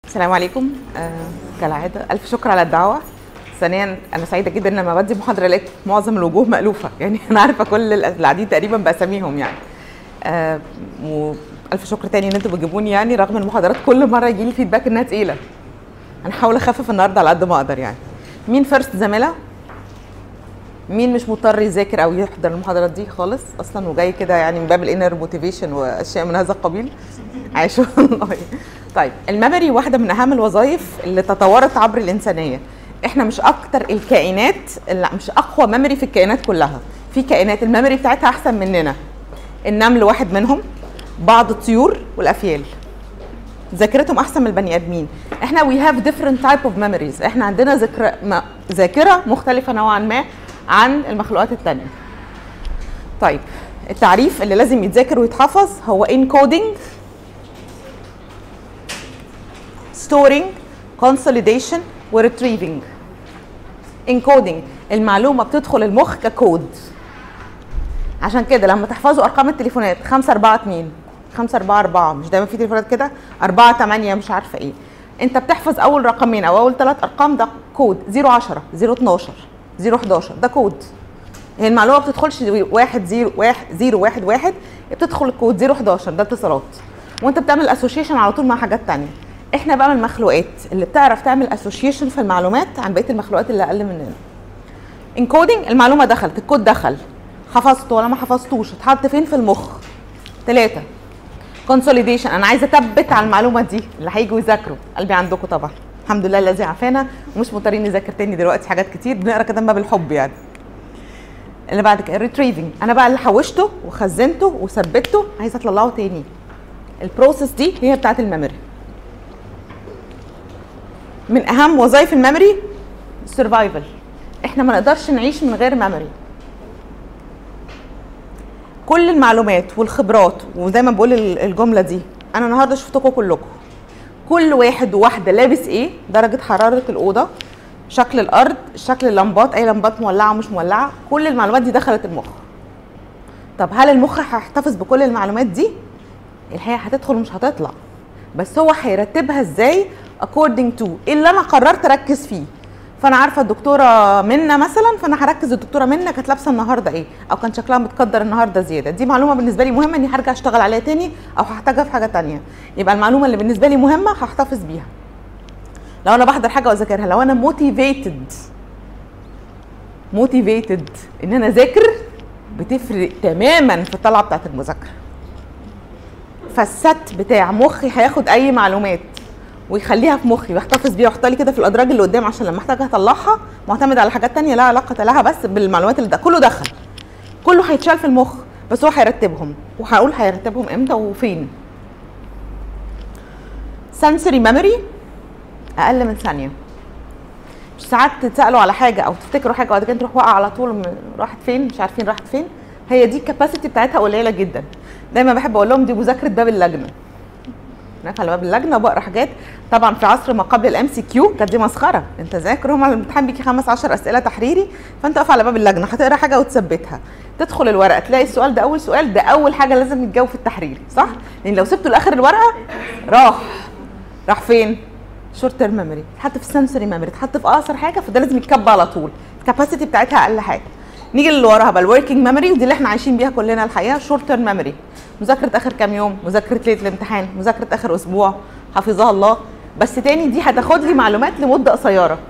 السلام عليكم آه كالعاده الف شكر على الدعوه ثانيا انا سعيده جدا لما بدي محاضره لك معظم الوجوه مالوفه يعني انا عارفه كل اللي قاعدين تقريبا باساميهم يعني آه والف شكر تاني ان انتوا بتجيبوني يعني رغم المحاضرات كل مره يجي لي فيدباك انها تقيله هنحاول اخفف النهارده على قد ما اقدر يعني مين فيرست زميله مين مش مضطر يذاكر او يحضر المحاضرات دي خالص اصلا وجاي كده يعني من باب الانر موتيفيشن واشياء من هذا القبيل عايش والله طيب الميموري واحده من اهم الوظائف اللي تطورت عبر الانسانيه احنا مش اكتر الكائنات اللي مش اقوى ميموري في الكائنات كلها في كائنات الميموري بتاعتها احسن مننا النمل واحد منهم بعض الطيور والافيال ذاكرتهم احسن من البني ادمين احنا وي هاف ديفرنت تايب اوف ميموريز احنا عندنا ذاكره ذاكره مختلفه نوعا ما عن المخلوقات التانية طيب التعريف اللي لازم يتذاكر ويتحفظ هو encoding storing consolidation و retrieving encoding المعلومه بتدخل المخ ككود عشان كده لما تحفظوا ارقام التليفونات 5 4 2 5 4 4 مش دايما في تليفونات كده 4 8 مش عارفه ايه انت بتحفظ اول رقمين او اول ثلاث ارقام ده كود 0 10 0 12 0 11 ده كود هي المعلومه ما بتدخلش 1 0 1 0 1 1 بتدخل الكود 0 11 ده اتصالات وانت بتعمل اسوشيشن على طول مع حاجات تانية احنا بقى من المخلوقات اللي بتعرف تعمل اسوشيشن في المعلومات عن بقيه المخلوقات اللي اقل مننا انكودنج المعلومه دخلت الكود دخل حفظته ولا ما حفظتوش اتحط فين في المخ ثلاثة كونسوليديشن انا عايزه اثبت على المعلومه دي اللي هيجوا يذاكروا قلبي عندكم طبعا الحمد لله الذي عافانا ومش مضطرين نذاكر تاني دلوقتي حاجات كتير بنقرا كده من باب الحب يعني اللي بعد كده الريتريفنج انا بقى اللي حوشته وخزنته وثبته عايزه اطلعه تاني البروسيس دي هي بتاعه الميموري من اهم وظائف الميموري السرفايفل احنا ما نقدرش نعيش من غير ميموري كل المعلومات والخبرات وزي ما بقول الجمله دي انا النهارده شفتكم كلكم كل واحد وواحده لابس ايه درجه حراره الاوضه شكل الارض شكل اللمبات اي لمبات مولعه ومش مولعه كل المعلومات دي دخلت المخ طب هل المخ هيحتفظ بكل المعلومات دي الحقيقه هتدخل ومش هتطلع بس هو هيرتبها ازاي according to ايه اللي انا قررت اركز فيه فانا عارفه الدكتوره منى مثلا فانا هركز الدكتوره منى كانت لابسه النهارده ايه او كان شكلها متقدر النهارده زياده دي معلومه بالنسبه لي مهمه اني هرجع اشتغل عليها تاني او هحتاجها في حاجه تانية يبقى المعلومه اللي بالنسبه لي مهمه هحتفظ بيها لو انا بحضر حاجه واذاكرها لو انا موتيفيتد موتيفيتد ان انا اذاكر بتفرق تماما في الطلعه بتاعت المذاكره فالست بتاع مخي هياخد اي معلومات ويخليها في مخي ويحتفظ بيها ويحطها لي كده في الادراج اللي قدام عشان لما احتاج اطلعها معتمد على حاجات تانية لا علاقه لها بس بالمعلومات اللي ده كله دخل كله هيتشال في المخ بس هو هيرتبهم وهقول هيرتبهم امتى وفين sensory memory اقل من ثانيه مش ساعات تتسالوا على حاجه او تفتكروا حاجه وبعد كده تروح واقعه على طول راحت فين مش عارفين راحت فين هي دي الكاباسيتي بتاعتها قليله جدا دايما بحب اقول لهم دي مذاكره باب اللجنه هناك على باب اللجنه وبقرا حاجات طبعا في عصر ما قبل الام سي كيو كانت دي مسخره انت ذاكر هم الامتحان بيجي خمس 10 اسئله تحريري فانت واقف على باب اللجنه هتقرا حاجه وتثبتها تدخل الورقه تلاقي السؤال ده اول سؤال ده اول حاجه لازم يتجاوب في التحريري صح لان لو سبته لاخر الورقه راح راح فين شورت تيرم ميموري تحط في السنسوري ميموري تحط في اقصر حاجه فده لازم يتكب على طول الكاباسيتي بتاعتها اقل حاجه نيجي اللي وراها بقى الوركينج ميموري ودي اللي احنا عايشين بيها كلنا الحقيقه شورت تيرم ميموري مذاكره اخر كام يوم مذاكره ليله الامتحان مذاكره اخر اسبوع حفظها الله بس تاني دي هتاخد لي معلومات لمده قصيره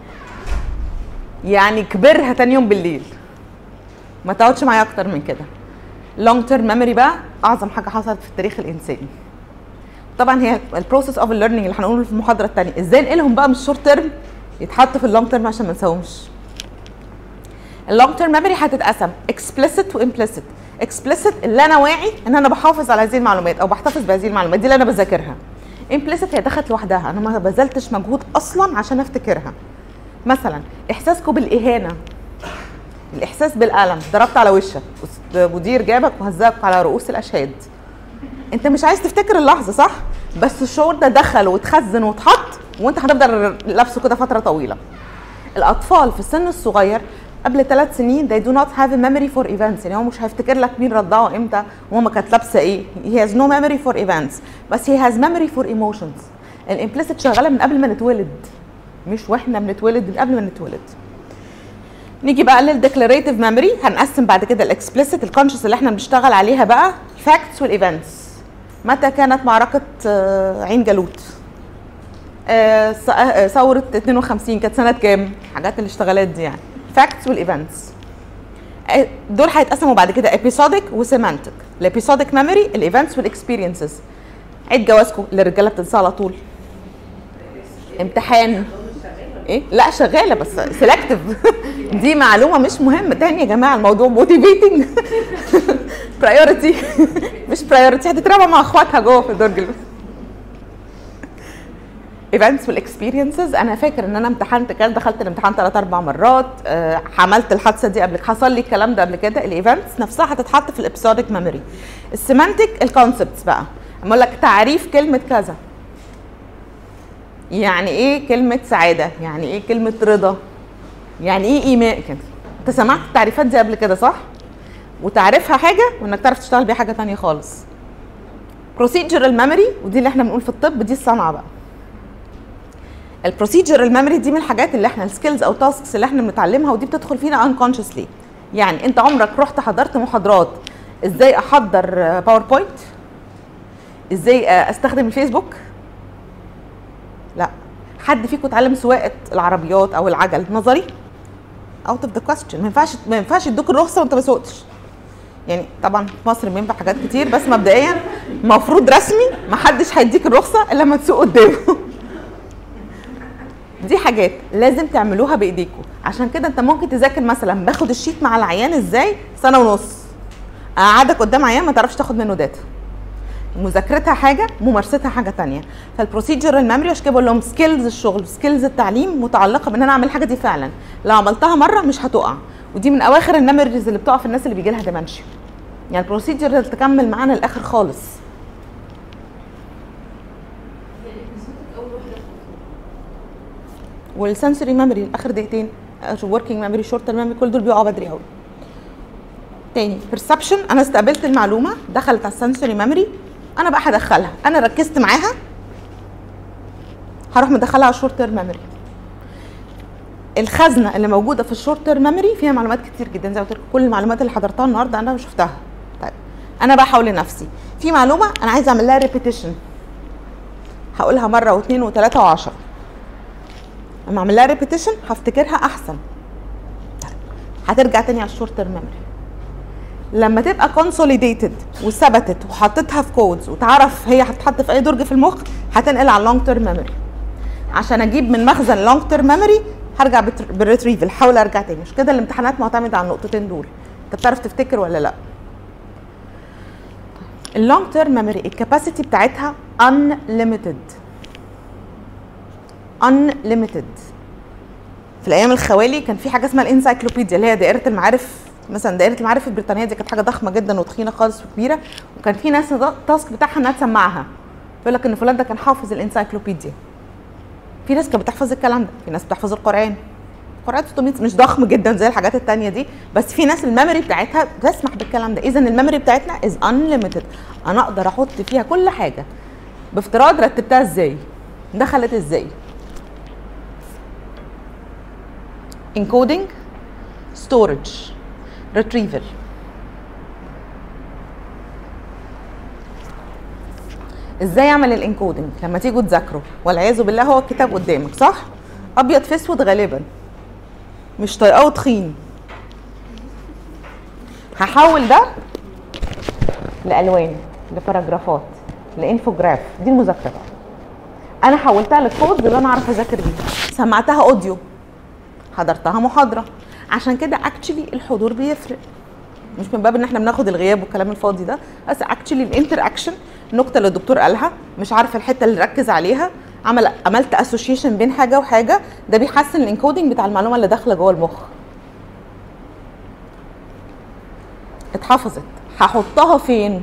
يعني كبرها تاني يوم بالليل ما تقعدش معايا اكتر من كده لونج تيرم ميموري بقى اعظم حاجه حصلت في التاريخ الانساني طبعا هي البروسيس اوف الليرنينج اللي هنقوله في المحاضره الثانيه ازاي ننقلهم بقى من الشورت تيرم يتحط في اللونج تيرم عشان ما نساهمش اللونج تيرم ميموري هتتقسم اكسبلسيت وامبليسيت اكسبلسيت اللي انا واعي ان انا بحافظ على هذه المعلومات او بحتفظ بهذه المعلومات دي اللي انا بذاكرها امبليسيت هي دخلت لوحدها انا ما بذلتش مجهود اصلا عشان افتكرها مثلا احساسكم بالاهانه الاحساس بالالم ضربت على وشك مدير جابك وهزقك على رؤوس الاشهاد انت مش عايز تفتكر اللحظه صح بس الشعور ده دخل واتخزن واتحط وانت هتفضل لابسه كده فتره طويله الاطفال في السن الصغير قبل ثلاث سنين they do not have a memory for events يعني هو مش هيفتكر لك مين رضعه امتى وماما كانت لابسه ايه he has no memory for events بس he has memory for emotions الامبليسيت شغاله من قبل ما نتولد مش واحنا بنتولد من قبل ما نتولد نيجي بقى للديكلاريتيف ميموري هنقسم بعد كده الاكسبليسيت الكونشس اللي احنا بنشتغل عليها بقى الفاكتس والايفنتس متى كانت معركه آه، عين جالوت آه، ث- آه، ثوره 52 كانت سنه كام الحاجات الاشتغالات دي يعني فاكتس والايفنتس آه، دول هيتقسموا بعد كده ابيسودك وسيمانتك الابيسودك ميموري الايفنتس والاكسبيرينسز عيد جوازكم اللي الرجاله بتنسى على طول امتحان ايه لا شغاله بس سيلكتيف دي معلومه مش مهمه تاني يا جماعه الموضوع موتيفيتنج برايورتي مش برايورتي هتتربى مع اخواتها جوه في الدرج ايفنتس والاكسبيرينسز انا فاكر ان انا امتحنت كده دخلت الامتحان ثلاث اربع مرات آه، عملت الحادثه دي قبل حصل لي الكلام ده قبل كده الايفنتس نفسها هتتحط في الابسودك ميموري السيمانتك الكونسبتس بقى اقول لك تعريف كلمه كذا يعني ايه كلمه سعاده يعني ايه كلمه رضا يعني ايه ايماء كده انت سمعت التعريفات دي قبل كده صح وتعرفها حاجه وانك تعرف تشتغل بيها حاجه تانية خالص procedural memory ودي اللي احنا بنقول في الطب دي الصنعه بقى البروسيجرال ميموري دي من الحاجات اللي احنا السكيلز او تاسكس اللي احنا بنتعلمها ودي بتدخل فينا انكونشسلي يعني انت عمرك رحت حضرت محاضرات ازاي احضر باوربوينت ازاي آه، استخدم الفيسبوك لا حد فيكم اتعلم سواقه العربيات او العجل نظري اوت اوف ذا كويستشن ما ينفعش ما ينفعش يدوك الرخصه وانت ما سوقتش يعني طبعا في مصر بينفع حاجات كتير بس مبدئيا المفروض رسمي ما حدش هيديك الرخصه الا لما تسوق قدامه دي حاجات لازم تعملوها بايديكم عشان كده انت ممكن تذاكر مثلا باخد الشيت مع العيان ازاي سنه ونص اقعدك قدام عيان ما تعرفش تاخد منه داتا مذاكرتها حاجه ممارستها حاجه تانية فالبروسيجر الميموري عشان كده بقول لهم سكيلز الشغل سكيلز التعليم متعلقه بان انا اعمل الحاجه دي فعلا لو عملتها مره مش هتقع ودي من اواخر الميموريز اللي بتقع في الناس اللي بيجي لها ديمنشيا يعني البروسيجر اللي تكمل معانا الاخر خالص والسنسوري ميموري اخر دقيقتين وركينج ميموري شورت ميموري كل دول بيقعوا بدري قوي تاني بيرسبشن انا استقبلت المعلومه دخلت على السنسوري ميموري انا بقى هدخلها انا ركزت معاها هروح مدخلها على الشورت تيرم ميموري الخزنه اللي موجوده في الشورت تيرم ميموري فيها معلومات كتير جدا زي ما قلت لكم كل المعلومات اللي حضرتها النهارده انا شفتها طيب انا بقى حول نفسي في معلومه انا عايزه اعمل لها ريبيتيشن هقولها مره واثنين وثلاثه وعشرة اما اعمل لها ريبيتيشن هفتكرها احسن طيب. هترجع تاني على الشورت تيرم ميموري لما تبقى كونسوليديتد وثبتت وحطيتها في كودز وتعرف هي هتتحط في اي درج في المخ هتنقل على اللونج تيرم ميموري عشان اجيب من مخزن لونج تيرم ميموري هرجع بت- بالريتريفل حاول ارجع تاني مش كده الامتحانات معتمده على النقطتين دول انت بتعرف تفتكر ولا لا اللونج تيرم ميموري الكاباسيتي بتاعتها unlimited unlimited في الايام الخوالي كان في حاجه اسمها الانسايكلوبيديا اللي هي دائره المعارف مثلا دائره المعارف البريطانيه دي كانت حاجه ضخمه جدا وتخينه خالص وكبيره وكان في ناس التاسك بتاعها انها تسمعها يقول لك ان فلان ده كان حافظ الانسايكلوبيديا في ناس كانت بتحفظ الكلام ده في ناس بتحفظ القران القران 600 مش ضخم جدا زي الحاجات التانية دي بس في ناس الميموري بتاعتها تسمح بالكلام ده اذا الميموري بتاعتنا از unlimited انا اقدر احط فيها كل حاجه بافتراض رتبتها ازاي دخلت ازاي encoding storage retrieval ازاي اعمل الانكودنج لما تيجوا تذاكروا والعياذ بالله هو الكتاب قدامك صح ابيض في اسود غالبا مش طايقاه تخين هحول ده لالوان لباراجرافات لانفوجراف دي المذاكره بقى انا حولتها للكود اللي انا اعرف اذاكر بيها سمعتها اوديو حضرتها محاضره عشان كده اكشلي الحضور بيفرق مش من باب ان احنا بناخد الغياب والكلام الفاضي ده بس اكشلي الانتر اكشن النقطه اللي الدكتور قالها مش عارفه الحته اللي ركز عليها عمل عملت اسوشيشن بين حاجه وحاجه ده بيحسن الانكودنج بتاع المعلومه اللي داخله جوه المخ اتحفظت هحطها فين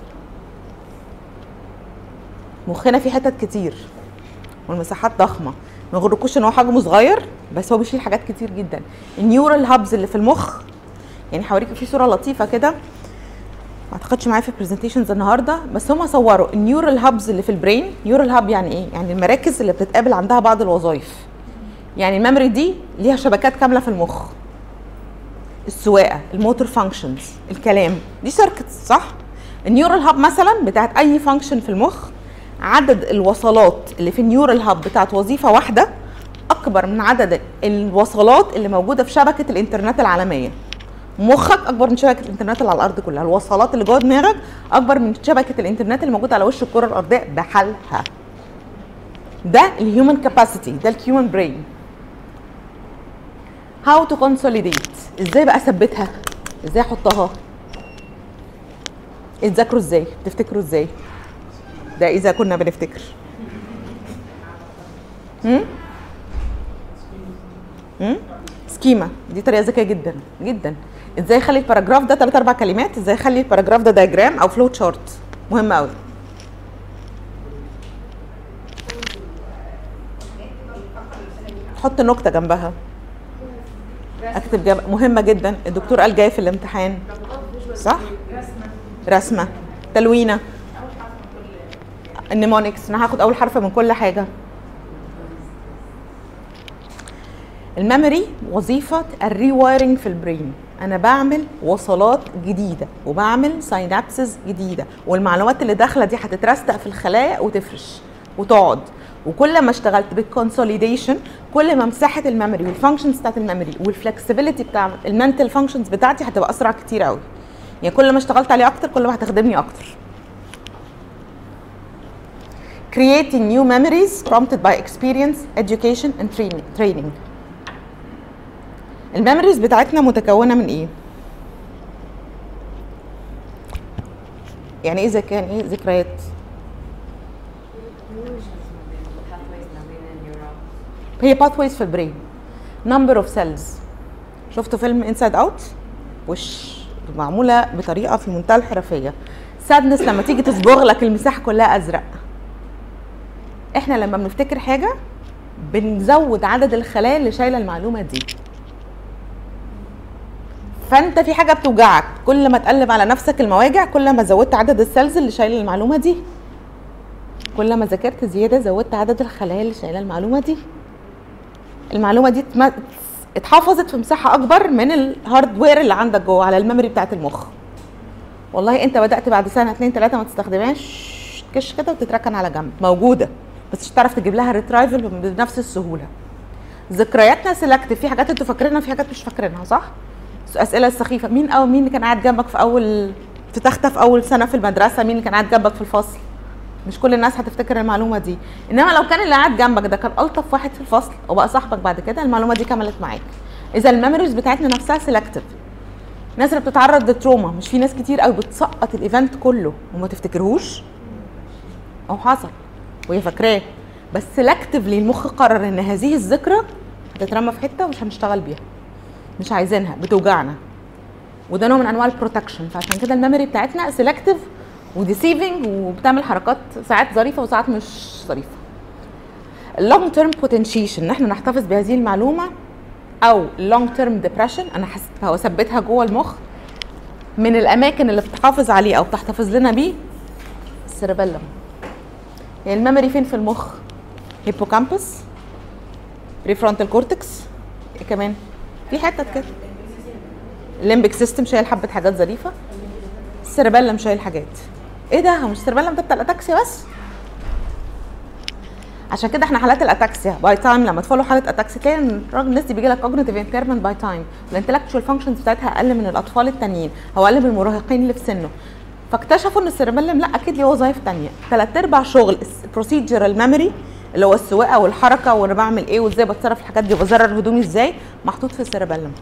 مخنا فيه حتت كتير والمساحات ضخمه ما يغركوش ان هو حجمه صغير بس هو بيشيل حاجات كتير جدا النيورال هابز اللي في المخ يعني هوريكم في صوره لطيفه كده ما اعتقدش معايا في البرزنتيشنز النهارده بس هم صوروا النيورال هابز اللي في البرين نيورال هاب يعني ايه يعني المراكز اللي بتتقابل عندها بعض الوظائف يعني الميموري دي ليها شبكات كامله في المخ السواقه الموتور فانكشنز الكلام دي سيركتس صح النيورال هاب مثلا بتاعت اي فانكشن في المخ عدد الوصلات اللي في النيورال هاب بتاعت وظيفه واحده اكبر من عدد الوصلات اللي موجوده في شبكه الانترنت العالميه مخك اكبر من شبكه الانترنت اللي على الارض كلها الوصلات اللي جوه دماغك اكبر من شبكه الانترنت اللي موجوده على وش الكره الارضيه بحالها ده الهيومن كاباسيتي ده الهيومن برين هاو تو كونسوليديت ازاي بقى اثبتها ازاي احطها اتذاكروا ازاي تفتكروا ازاي ده اذا كنا بنفتكر هم؟ هم؟ سكيما دي طريقه ذكيه جدا جدا ازاي اخلي الباراجراف ده ثلاث اربع كلمات ازاي اخلي الباراجراف ده دايجرام او فلو تشارت مهم قوي حط نكته جنبها اكتب جنب مهمه جدا الدكتور قال جاي في الامتحان صح رسمه تلوينه النيمونكس انا هاخد اول حرف من كل حاجه الميموري وظيفه الريوايرنج في البرين انا بعمل وصلات جديده وبعمل ساينابسز جديده والمعلومات اللي داخله دي هتترستق في الخلايا وتفرش وتقعد وكل ما اشتغلت بالكونسوليديشن كل ما مساحه الميموري والفانكشنز بتاعت الميموري والفلكسبيليتي بتاع المنتال فانكشنز بتاعتي هتبقى اسرع كتير قوي يعني كل ما اشتغلت عليه اكتر كل ما هتخدمني اكتر creating new memories prompted by experience education and training training الميموريز بتاعتنا متكونه من ايه يعني ايه ذكاء يعني ايه ذكريات هي باثويز في البرين نمبر اوف سيلز شفتوا فيلم انسايد اوت وش معموله بطريقه في منتهى الحرفيه سادنس لما تيجي تصبغ لك المساحه كلها ازرق احنا لما بنفتكر حاجه بنزود عدد الخلايا اللي شايله المعلومه دي فانت في حاجه بتوجعك كل ما تقلب على نفسك المواجع كل ما زودت عدد السيلز اللي شايله المعلومه دي كل ما ذاكرت زياده زودت عدد الخلايا اللي شايله المعلومه دي المعلومه دي اتحفظت في مساحه اكبر من الهاردوير اللي عندك جوه على الميموري بتاعت المخ والله انت بدات بعد سنه اتنين تلاته ما تستخدمهاش كش كده وتتركن على جنب موجوده بس مش هتعرف تجيب لها ريترايفل بنفس السهوله ذكرياتنا سيلكتيف في حاجات انتوا فاكرينها في حاجات مش فاكرينها صح اسئله سخيفه مين او مين اللي كان قاعد جنبك في اول في تخته في اول سنه في المدرسه مين اللي كان قاعد جنبك في الفصل مش كل الناس هتفتكر المعلومه دي انما لو كان اللي قاعد جنبك ده كان الطف واحد في الفصل وبقى صاحبك بعد كده المعلومه دي كملت معاك اذا الميموريز بتاعتنا نفسها سيلكتيف الناس اللي بتتعرض للتروما مش في ناس كتير قوي بتسقط الايفنت كله وما تفتكرهوش او حصل وهي فاكراه بس سيلكتيفلي المخ قرر ان هذه الذكرى هتترمى في حته ومش هنشتغل بيها مش عايزينها بتوجعنا وده نوع من انواع البروتكشن فعشان كده الميموري بتاعتنا سيلكتيف وديسيفنج وبتعمل حركات ساعات ظريفه وساعات مش ظريفه اللونج تيرم بوتنشيشن ان احنا نحتفظ بهذه المعلومه او لونج تيرم ديبريشن انا حسيتها واثبتها جوه المخ من الاماكن اللي بتحافظ عليه او بتحتفظ لنا بيه السيربيلم يعني الميموري فين في المخ هيبوكامبس بريفرونتال كورتكس ايه كمان في حتت كده الليمبك سيستم شايل حبه حاجات ظريفه السيربيلم شايل حاجات ايه ده هو مش السيربيلم ده بتاع الاتاكسيا بس عشان كده احنا حالات الاتاكسيا باي تايم لما تفولو حاله اتاكسيا تلاقي ان الراجل الناس دي بيجي لك كوجنيتيف امبيرمنت باي تايم الانتلكتشوال فانكشنز بتاعتها اقل من الاطفال التانيين او اقل من المراهقين اللي في سنه فاكتشفوا ان السيربيلم لا اكيد ليه وظايف تانية ثلاث ارباع شغل البروسيجرال ميموري اللي هو السواقه والحركه وانا بعمل ايه وازاي بتصرف في الحاجات دي وبزرر هدومي ازاي محطوط في السيربيلم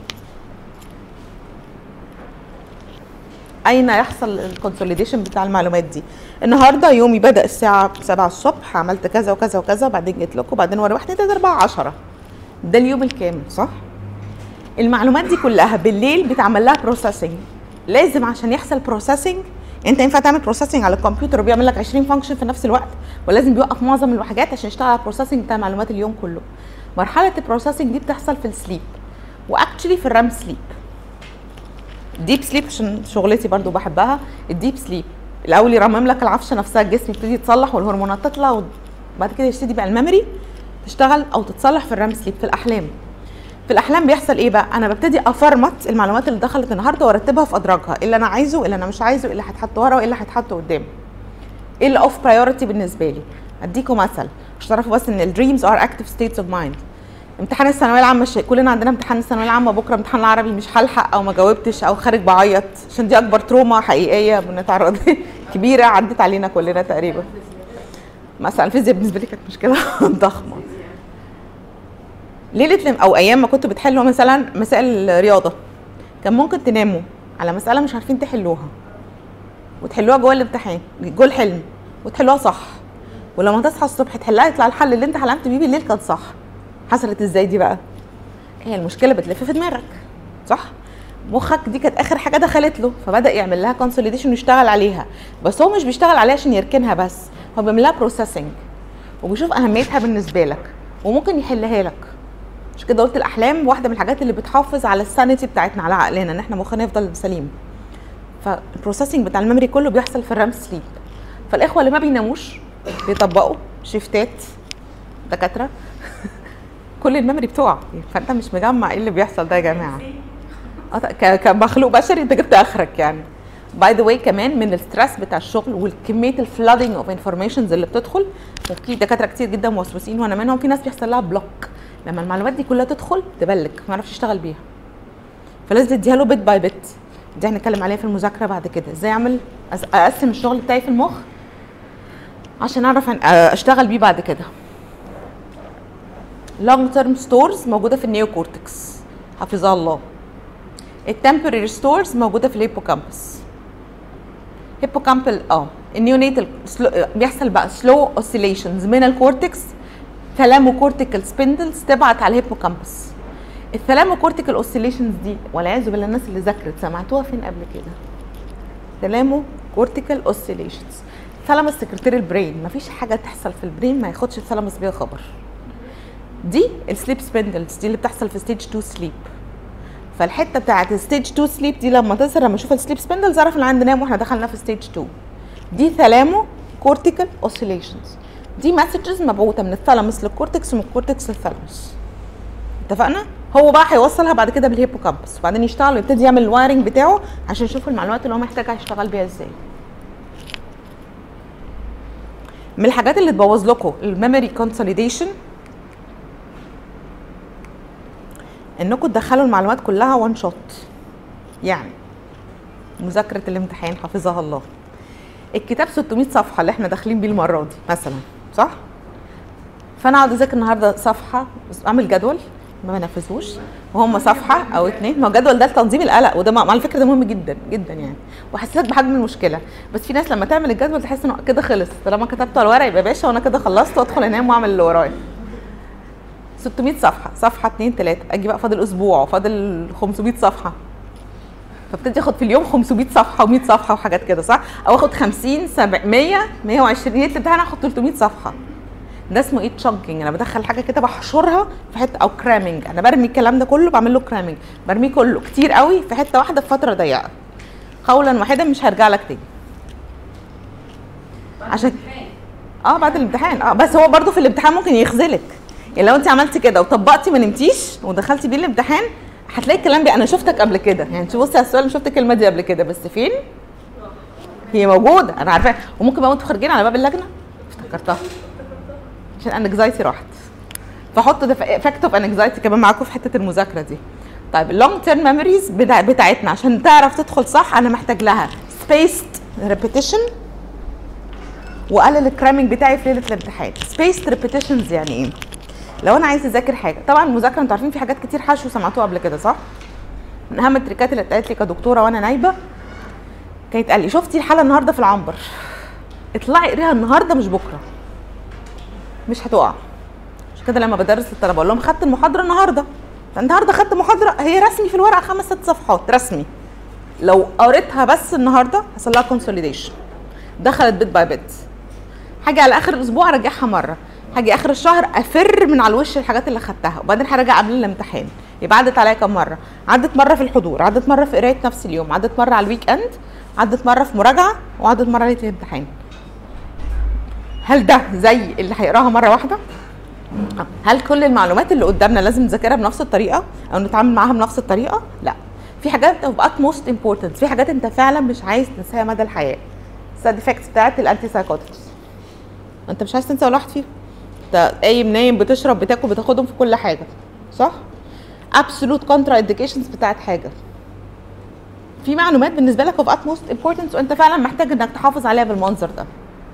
اين يحصل الكونسوليديشن بتاع المعلومات دي النهارده يومي بدا الساعه 7 الصبح عملت كذا وكذا وكذا وبعدين جيت لكم وبعدين ورا 1 2 3 4 10 ده اليوم الكامل صح المعلومات دي كلها بالليل بيتعمل لها بروسيسنج لازم عشان يحصل بروسيسنج انت ينفع تعمل بروسيسنج على الكمبيوتر وبيعمل لك 20 فانكشن في نفس الوقت ولازم بيوقف معظم الحاجات عشان يشتغل على البروسيسنج بتاع معلومات اليوم كله مرحله البروسيسنج دي بتحصل في السليب واكشلي في الرام سليب ديب سليب عشان شغلتي برضو بحبها الديب سليب الاول يرمم لك العفشه نفسها الجسم يبتدي يتصلح والهرمونات تطلع وبعد كده يبتدي بقى الميموري تشتغل او تتصلح في الرام سليب في الاحلام في الاحلام بيحصل ايه بقى انا ببتدي افرمت المعلومات اللي دخلت النهارده وارتبها في ادراجها ايه اللي انا عايزه ايه اللي انا مش عايزه ايه اللي هيتحط ورا وايه اللي هيتحط قدام ايه اللي اوف برايورتي بالنسبه لي اديكم مثل عشان تعرفوا بس ان الدريمز ار اكتف ستيتس اوف مايند امتحان الثانويه العامه الشيء كلنا عندنا امتحان الثانويه العامه بكره امتحان العربي مش هلحق او ما جاوبتش او خارج بعيط عشان دي اكبر تروما حقيقيه بنتعرض كبيره عدت علينا كلنا تقريبا مثلا الفيزياء بالنسبه لي كانت مشكله ضخمه ليله او ايام ما كنتوا بتحلوا مثلا مسائل رياضه كان ممكن تناموا على مساله مش عارفين تحلوها وتحلوها جوه الامتحان جوه الحلم وتحلوها صح ولما تصحى الصبح تحلها يطلع الحل اللي انت حلمت بيه بالليل كان صح حصلت ازاي دي بقى هي المشكله بتلف في دماغك صح مخك دي كانت اخر حاجه دخلت له فبدا يعمل لها كونسوليديشن ويشتغل عليها بس هو مش بيشتغل عليها عشان يركنها بس هو بيعمل لها بروسيسنج وبيشوف اهميتها بالنسبه لك وممكن يحلها لك مش كده قلت الاحلام واحده من الحاجات اللي بتحافظ على السانيتي بتاعتنا على عقلنا ان احنا مخنا يفضل سليم فالبروسيسنج بتاع الميموري كله بيحصل في الرام سليب فالاخوه اللي ما بيناموش بيطبقوا شيفتات دكاتره كل الميموري بتوع فانت مش مجمع ايه اللي بيحصل ده يا جماعه كمخلوق بشري انت جبت اخرك يعني باي ذا واي كمان من الستريس بتاع الشغل والكميه الفلودنج اوف انفورميشنز اللي بتدخل وفي دكاتره كتير جدا موسوسين وانا منهم في ناس بيحصل لها بلوك لما المعلومات دي كلها تدخل تبلك ما يعرفش يشتغل بيها فلازم تديها له بيت باي بيت دي هنتكلم عليها في المذاكره بعد كده ازاي اعمل اقسم الشغل بتاعي في المخ عشان اعرف اشتغل بيه بعد كده لونج تيرم ستورز موجوده في النيو كورتكس حفظها الله التمبرري ستورز موجوده في الهيبوكامبس هيبوكامبل اه النيونيتال بيحصل بقى سلو اوسيليشنز من الكورتكس ثلامو كورتيكال سبندلز تبعت على الهيبوكامبس الثلامو كورتيكال اوسيليشنز دي والعياذ بالله الناس اللي ذاكرت سمعتوها فين قبل كده ثلامو كورتيكال اوسيليشنز ثلاموس سكرتير البرين مفيش حاجه تحصل في البرين ما ياخدش الثلاموس بيها خبر دي السليب سبندلز دي اللي بتحصل في ستيج 2 سليب فالحته بتاعت ستيج 2 سليب دي لما تظهر لما اشوف السليب سبندلز اعرف ان عندنا نام واحنا دخلنا في ستيج 2 دي ثلامو كورتيكال اوسيليشنز دي مسجز مبعوثه من الثالاموس للكورتكس ومن الكورتكس للثالاموس اتفقنا هو بقى هيوصلها بعد كده بالهيبوكامبس وبعدين يشتغل ويبتدي يعمل الوايرنج بتاعه عشان يشوف المعلومات اللي هو محتاجها يشتغل بيها ازاي من الحاجات اللي تبوظ لكم الميموري كونسوليديشن انكم تدخلوا المعلومات كلها وان شوت يعني مذاكره الامتحان حفظها الله الكتاب 600 صفحه اللي احنا داخلين بيه المره دي مثلا صح فانا اقعد اذاكر النهارده صفحه اعمل جدول ما بنفذوش وهم صفحه او اتنين ما هو الجدول ده لتنظيم القلق وده على فكره ده مهم جدا جدا يعني وحسيت بحجم المشكله بس في ناس لما تعمل الجدول تحس انه كده خلص طالما كتبته على الورق يبقى باشا وانا كده خلصت وادخل انام واعمل اللي ورايا 600 صفحه صفحه اتنين تلاته اجي بقى فاضل اسبوع وفاضل 500 صفحه فابتدي اخد في اليوم 500 صفحه و100 صفحه وحاجات كده صح او اخد 50 700 120 ليله الامتحان اخد 300 صفحه ده اسمه ايه تشانكينج انا بدخل حاجه كده بحشرها في حته او كرامنج انا برمي الكلام ده كله بعمل له كرامنج برميه كله كتير قوي في حته واحده في فتره ضيقه قولا واحدا مش هرجع لك تاني عشان اه بعد الامتحان اه بس هو برضو في الامتحان ممكن يخذلك يعني لو انت عملتي كده وطبقتي ما نمتيش ودخلتي بيه الامتحان هتلاقي الكلام بي انا شفتك قبل كده يعني انت بصي على السؤال انا شفت الكلمه دي قبل كده بس فين هي موجوده انا عارفاها وممكن بقى وانتوا خارجين على باب اللجنه افتكرتها عشان انكزايتي راحت فحط افكت اوف انكزايتي كمان معاكم في حته المذاكره دي طيب اللونج تيرم ميموريز بتاعتنا عشان تعرف تدخل صح انا محتاج لها سبيست ريبيتيشن واقلل الكرامنج بتاعي في ليله الامتحان سبيست ريبيتيشنز يعني ايه لو انا عايز اذاكر حاجه طبعا المذاكره انتوا عارفين في حاجات كتير حشو سمعتوها قبل كده صح من اهم التريكات اللي اتقالت لي كدكتوره وانا نايبه كانت قال لي شفتي الحاله النهارده في العنبر اطلعي اقريها النهارده مش بكره مش هتقع مش كده لما بدرس للطلبه اقول لهم خدت المحاضره النهارده النهارده خدت محاضره هي رسمي في الورقه خمس ست صفحات رسمي لو قريتها بس النهارده حصل لها كونسوليديشن دخلت بيت باي بيت هاجي على اخر الاسبوع ارجعها مره هاجي اخر الشهر افر من على الوش الحاجات اللي خدتها وبعدين هراجع قبل الامتحان يبقى عدت عليا كم مره عدت مره في الحضور عدت مره في قرايه نفس اليوم عدت مره على الويك اند عدت مره في مراجعه وعدت مره ليله الامتحان هل ده زي اللي هيقراها مره واحده هل كل المعلومات اللي قدامنا لازم نذاكرها بنفس الطريقه او نتعامل معاها بنفس الطريقه لا في حاجات اوف utmost امبورتنت في حاجات انت فعلا مش عايز تنساها مدى الحياه السايد افكتس بتاعت الانتي سايكوتكس انت مش عايز تنسى ولا واحد فيهم انت قايم نايم بتشرب بتاكل بتاخدهم في كل حاجه صح ابسولوت كونترا انديكيشنز بتاعت حاجه في معلومات بالنسبه لك اوف utmost امبورتنس وانت فعلا محتاج انك تحافظ عليها بالمنظر ده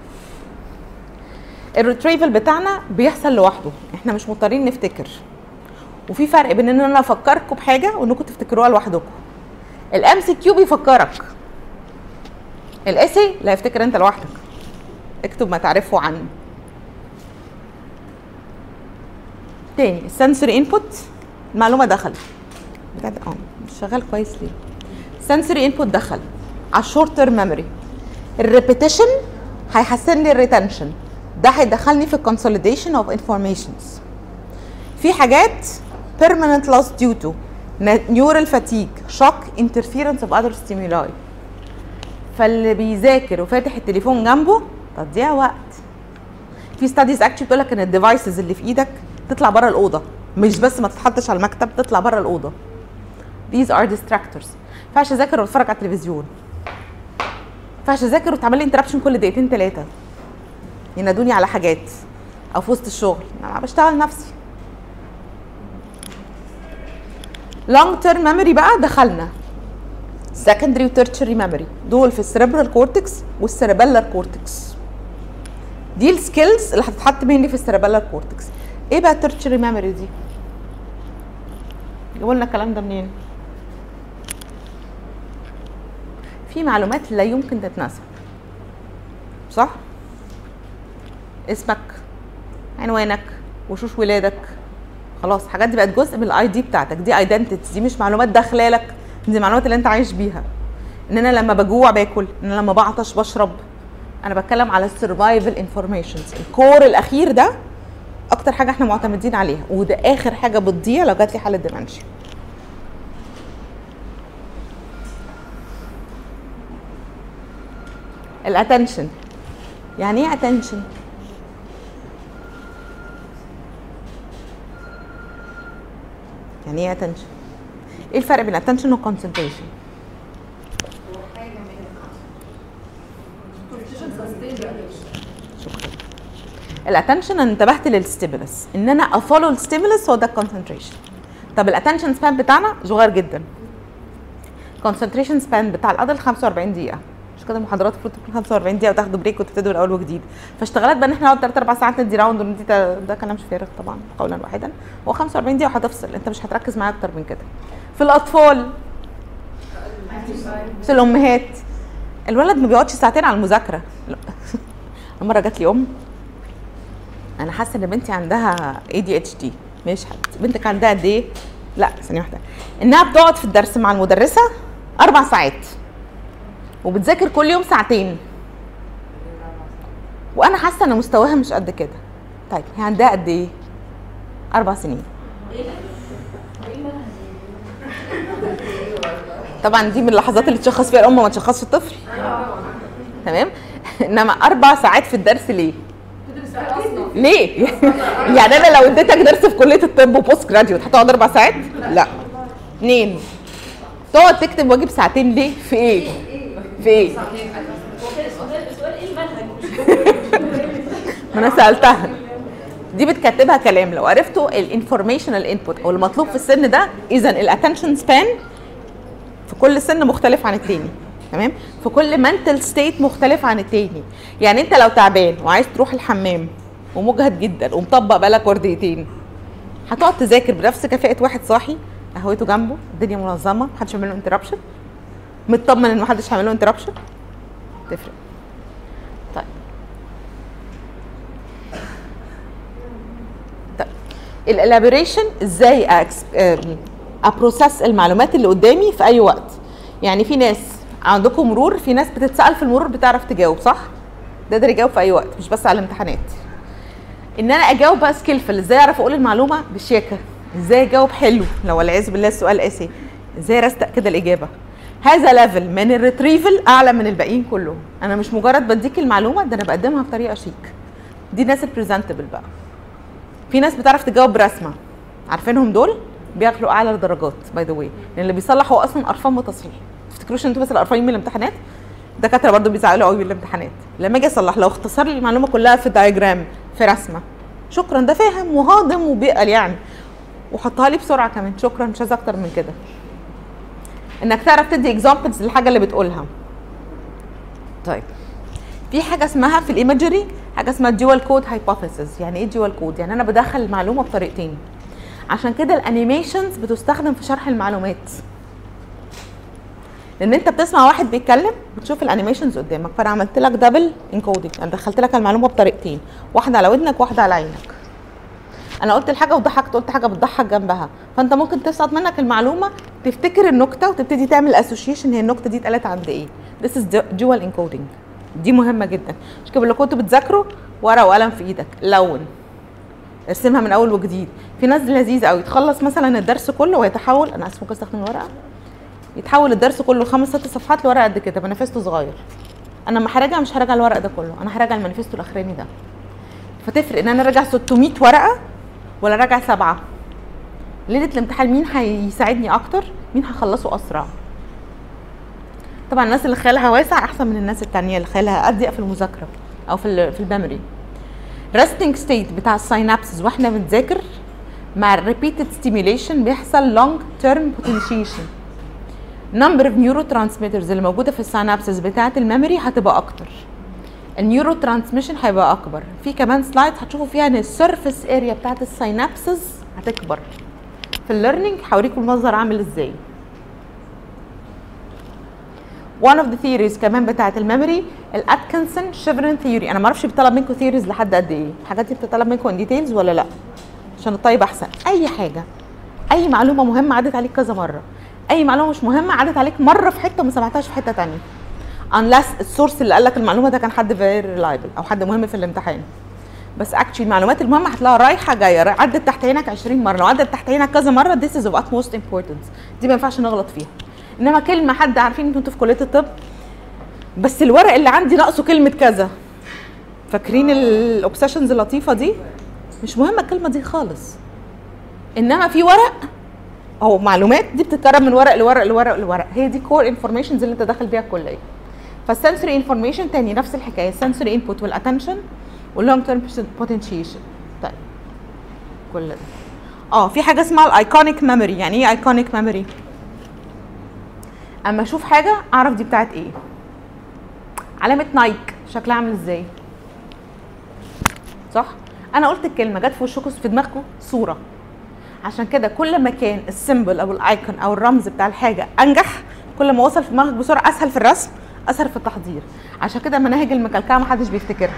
الريتريفل بتاعنا بيحصل لوحده احنا مش مضطرين نفتكر وفي فرق بين ان انا افكركم بحاجه وانكم تفتكروها لوحدكم الام سي كيو بيفكرك الاسي لا يفتكر انت لوحدك اكتب ما تعرفه عنه تاني السنسوري انبوت المعلومه دخلت بجد اه مش شغال كويس ليه السنسوري انبوت دخل على الشورت تيرم ميموري الريبيتيشن هيحسن لي الريتنشن ده هيدخلني في الكونسوليديشن اوف انفورميشنز في حاجات permanent loss due to neural fatigue shock interference of other stimuli فاللي بيذاكر وفاتح التليفون جنبه تضييع وقت في ستاديز اكشلي بتقول لك ان الديفايسز اللي في ايدك تطلع بره الاوضه مش بس ما تتحطش على المكتب تطلع بره الاوضه these are distractors ما ينفعش اذاكر واتفرج على التلفزيون ما ينفعش اذاكر وتعمل لي انتربشن كل دقيقتين ثلاثه ينادوني على حاجات او في وسط الشغل انا بشتغل نفسي لونج تيرم ميموري بقى دخلنا سكندري وتيرشري ميموري دول في السيربرال كورتكس والسيربيلر كورتكس دي السكيلز اللي هتتحط مين في السيربيلر كورتكس ايه بقى التيرشري ميموري دي جابوا لنا الكلام ده منين في معلومات لا يمكن تتنسى صح اسمك عنوانك وشوش ولادك خلاص الحاجات دي بقت جزء من الاي دي بتاعتك دي ايدنتيتي دي مش معلومات داخله لك دي معلومات اللي انت عايش بيها ان انا لما بجوع باكل ان انا لما بعطش بشرب انا بتكلم على السرفايفل انفورميشنز الكور الاخير ده اكتر حاجه احنا معتمدين عليها وده اخر حاجه بتضيع لو جات لي حاله ديمنشيا الاتنشن يعني ايه اتنشن يعني ايه اتنشن ايه الفرق بين اتنشن وكونسنتريشن شكرا الاتنشن انا انتبهت للستيمولس ان انا افولو الستيمولس هو ده الكونسنتريشن طب الاتنشن سبان بتاعنا صغير جدا كونسنتريشن سبان بتاع الادلت 45 دقيقه مش كده المحاضرات المفروض تكون 45 دقيقه وتاخدوا بريك وتبتدوا من اول وجديد فاشتغلت بقى ان احنا نقعد 3 4 ساعات ندي راوند وندي تا- ده كلام مش فارغ طبعا قولا واحدا هو 45 دقيقه وهتفصل انت مش هتركز معايا اكتر من كده في الاطفال في الامهات الولد ما بيقعدش ساعتين على المذاكره لا. مره جات لي ام انا حاسه ان بنتي عندها اي دي اتش دي مش حد بنتك عندها قد ايه لا ثانيه واحده انها بتقعد في الدرس مع المدرسه اربع ساعات وبتذاكر كل يوم ساعتين وانا حاسه ان مستواها مش قد كده طيب هي عندها قد ايه اربع سنين طبعا دي من اللحظات اللي تشخص فيها الام وما تشخصش الطفل تمام انما اربع ساعات في الدرس ليه ليه يعني انا لو اديتك درس في كليه الطب وبوست جراديوت هتقعد اربع ساعات لا اثنين تقعد تكتب واجب ساعتين ليه في ايه في ايه السؤال ايه المنهج ما انا سالتها دي بتكتبها كلام لو عرفتوا الانفورميشنال انبوت او المطلوب في السن ده اذا الاتنشن سبان في كل سن مختلف عن التاني تمام في كل منتل ستيت مختلف عن التاني يعني انت لو تعبان وعايز تروح الحمام ومجهد جدا ومطبق بقالك ورديتين هتقعد تذاكر بنفس كفاءه واحد صاحي قهوته جنبه الدنيا منظمه محدش هيعمل له انتربشن مطمن ان محدش هيعمل له انتربشن تفرق طيب طيب الالابوريشن ازاي أكس- أم، ابروسس المعلومات اللي قدامي في اي وقت يعني في ناس عندكم مرور في ناس بتتسال في المرور بتعرف تجاوب صح ده يقدر يجاوب في اي وقت مش بس على الامتحانات ان انا اجاوب بقى سكيلفل ازاي اعرف اقول المعلومه بشياكه ازاي اجاوب حلو لو والعياذ بالله السؤال قاسي ازاي ارستق كده الاجابه هذا ليفل من الريتريفل اعلى من الباقيين كلهم انا مش مجرد بديك المعلومه ده انا بقدمها بطريقه شيك دي الناس البريزنتبل بقى في ناس بتعرف تجاوب برسمه عارفينهم دول بياخدوا اعلى درجات باي ذا واي لان اللي بيصلح هو اصلا ارقام وتصحيح ما تفتكروش ان انتوا بس الارقام من الامتحانات الدكاتره برضو بيزعلوا قوي من الامتحانات لما اجي اصلح لو اختصر لي المعلومه كلها في دايجرام في رسمه شكرا ده فاهم وهاضم وبيقل يعني وحطها لي بسرعه كمان شكرا مش عايز اكتر من كده انك تعرف تدي اكزامبلز للحاجه اللي بتقولها طيب في حاجه اسمها في الايمجري حاجه اسمها ديوال كود هايبوثيسز يعني ايه ديوال كود يعني انا بدخل المعلومه بطريقتين عشان كده الانيميشنز بتستخدم في شرح المعلومات لان انت بتسمع واحد بيتكلم بتشوف الانيميشنز قدامك فانا عملت لك دبل انكودنج انا دخلت لك المعلومه بطريقتين واحده على ودنك واحده على عينك انا قلت الحاجه وضحكت قلت حاجه بتضحك جنبها فانت ممكن تسقط منك المعلومه تفتكر النكته وتبتدي تعمل اسوشيشن هي النكته دي اتقالت عند ايه This is dual encoding دي مهمه جدا مش كده لو كنتوا بتذاكروا ورقه وقلم في ايدك لون ارسمها من اول وجديد في ناس لذيذه قوي تخلص مثلا الدرس كله ويتحول انا اسف ممكن استخدم الورقه يتحول الدرس كله خمس ست صفحات لورقه قد كده مانيفستو صغير انا لما هراجع مش هراجع الورق ده كله انا هراجع المانيفستو الاخراني ده فتفرق ان انا راجع 600 ورقه ولا راجع سبعه ليله الامتحان مين هيساعدني اكتر مين هخلصه اسرع طبعا الناس اللي خيالها واسع احسن من الناس التانية اللي خيالها اضيق في المذاكره او في ال في الميموري resting ستيت بتاع الساينابسز واحنا بنذاكر مع الريبيتد ستيميوليشن بيحصل لونج تيرم بوتنشيشن نمبر اوف نيورو ترانسميترز اللي موجوده في الساينابسز بتاعه الميموري هتبقى اكتر النيورو ترانسميشن هيبقى اكبر في كمان سلايد هتشوفوا فيها ان السيرفيس اريا بتاعه الساينابسز هتكبر في الليرنينج هوريكم المنظر عامل ازاي one of the theories كمان بتاعه الميموري الاتكنسون شيفرن ثيوري انا ما اعرفش بيطلب منكم ثيوريز لحد قد ايه الحاجات دي بتطلب منكم ان ديتيلز ولا لا عشان الطيب احسن اي حاجه اي معلومه مهمه عدت عليك كذا مره اي معلومه مش مهمه عدت عليك مره في حته وما سمعتهاش في حته تانية unless السورس اللي قال لك المعلومه ده كان حد فيري ريلايبل او حد مهم في الامتحان بس اكشلي المعلومات المهمه هتلاقيها رايحه جايه عدت تحت عينك 20 مره لو عدت تحت عينك كذا مره this is of utmost importance دي ما ينفعش نغلط فيها انما كلمه حد عارفين انتوا في كليه الطب بس الورق اللي عندي ناقصه كلمه كذا فاكرين الاوبسيشنز اللطيفه دي مش مهمه الكلمه دي خالص انما في ورق او معلومات دي بتتكرر من ورق لورق لورق لورق هي دي كور انفورميشنز اللي انت داخل بيها الكليه فالسنسوري انفورميشن تاني نفس الحكايه السنسوري انبوت والاتنشن واللونج تيرم بوتنشيشن طيب كل ده اه في حاجه اسمها الايكونيك ميموري يعني ايه ايكونيك ميموري اما اشوف حاجه اعرف دي بتاعت ايه علامه نايك شكلها عامل ازاي صح انا قلت الكلمه جت في وشكم في دماغكم صوره عشان كده كل ما كان السيمبل او الايكون او الرمز بتاع الحاجه انجح كل ما وصل في دماغك بسرعه اسهل في الرسم اسهل في التحضير عشان كده المناهج المكلكعه ما حدش بيفتكرها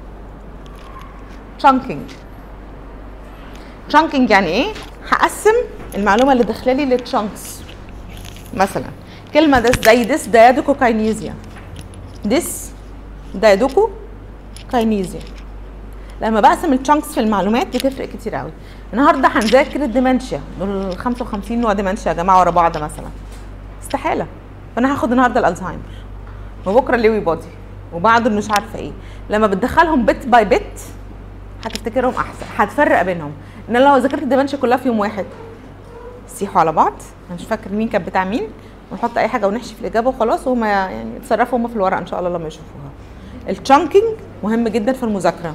chunking chunking يعني ايه هقسم المعلومه اللي داخله لي لتشانكس مثلا كلمه دس زي ديس دايدوكو كاينيزيا ديس دايدوكو كاينيزيا لما بقسم التشانكس في المعلومات بتفرق كتير قوي النهارده هنذاكر الديمنشيا دول 55 نوع ديمنشيا يا جماعه ورا بعض مثلا استحاله فانا هاخد النهارده الالزهايمر وبكره الليوي بودي وبعده مش عارفه ايه لما بتدخلهم بت باي بت هتفتكرهم احسن هتفرق بينهم ان لو ذاكرت الديمنشيا كلها في يوم واحد سيحوا على بعض انا مش فاكر مين كان بتاع مين ونحط اي حاجه ونحشي في الاجابه وخلاص وهم يعني يتصرفوا هم في الورق ان شاء الله لما يشوفوها التشانكينج مهم جدا في المذاكره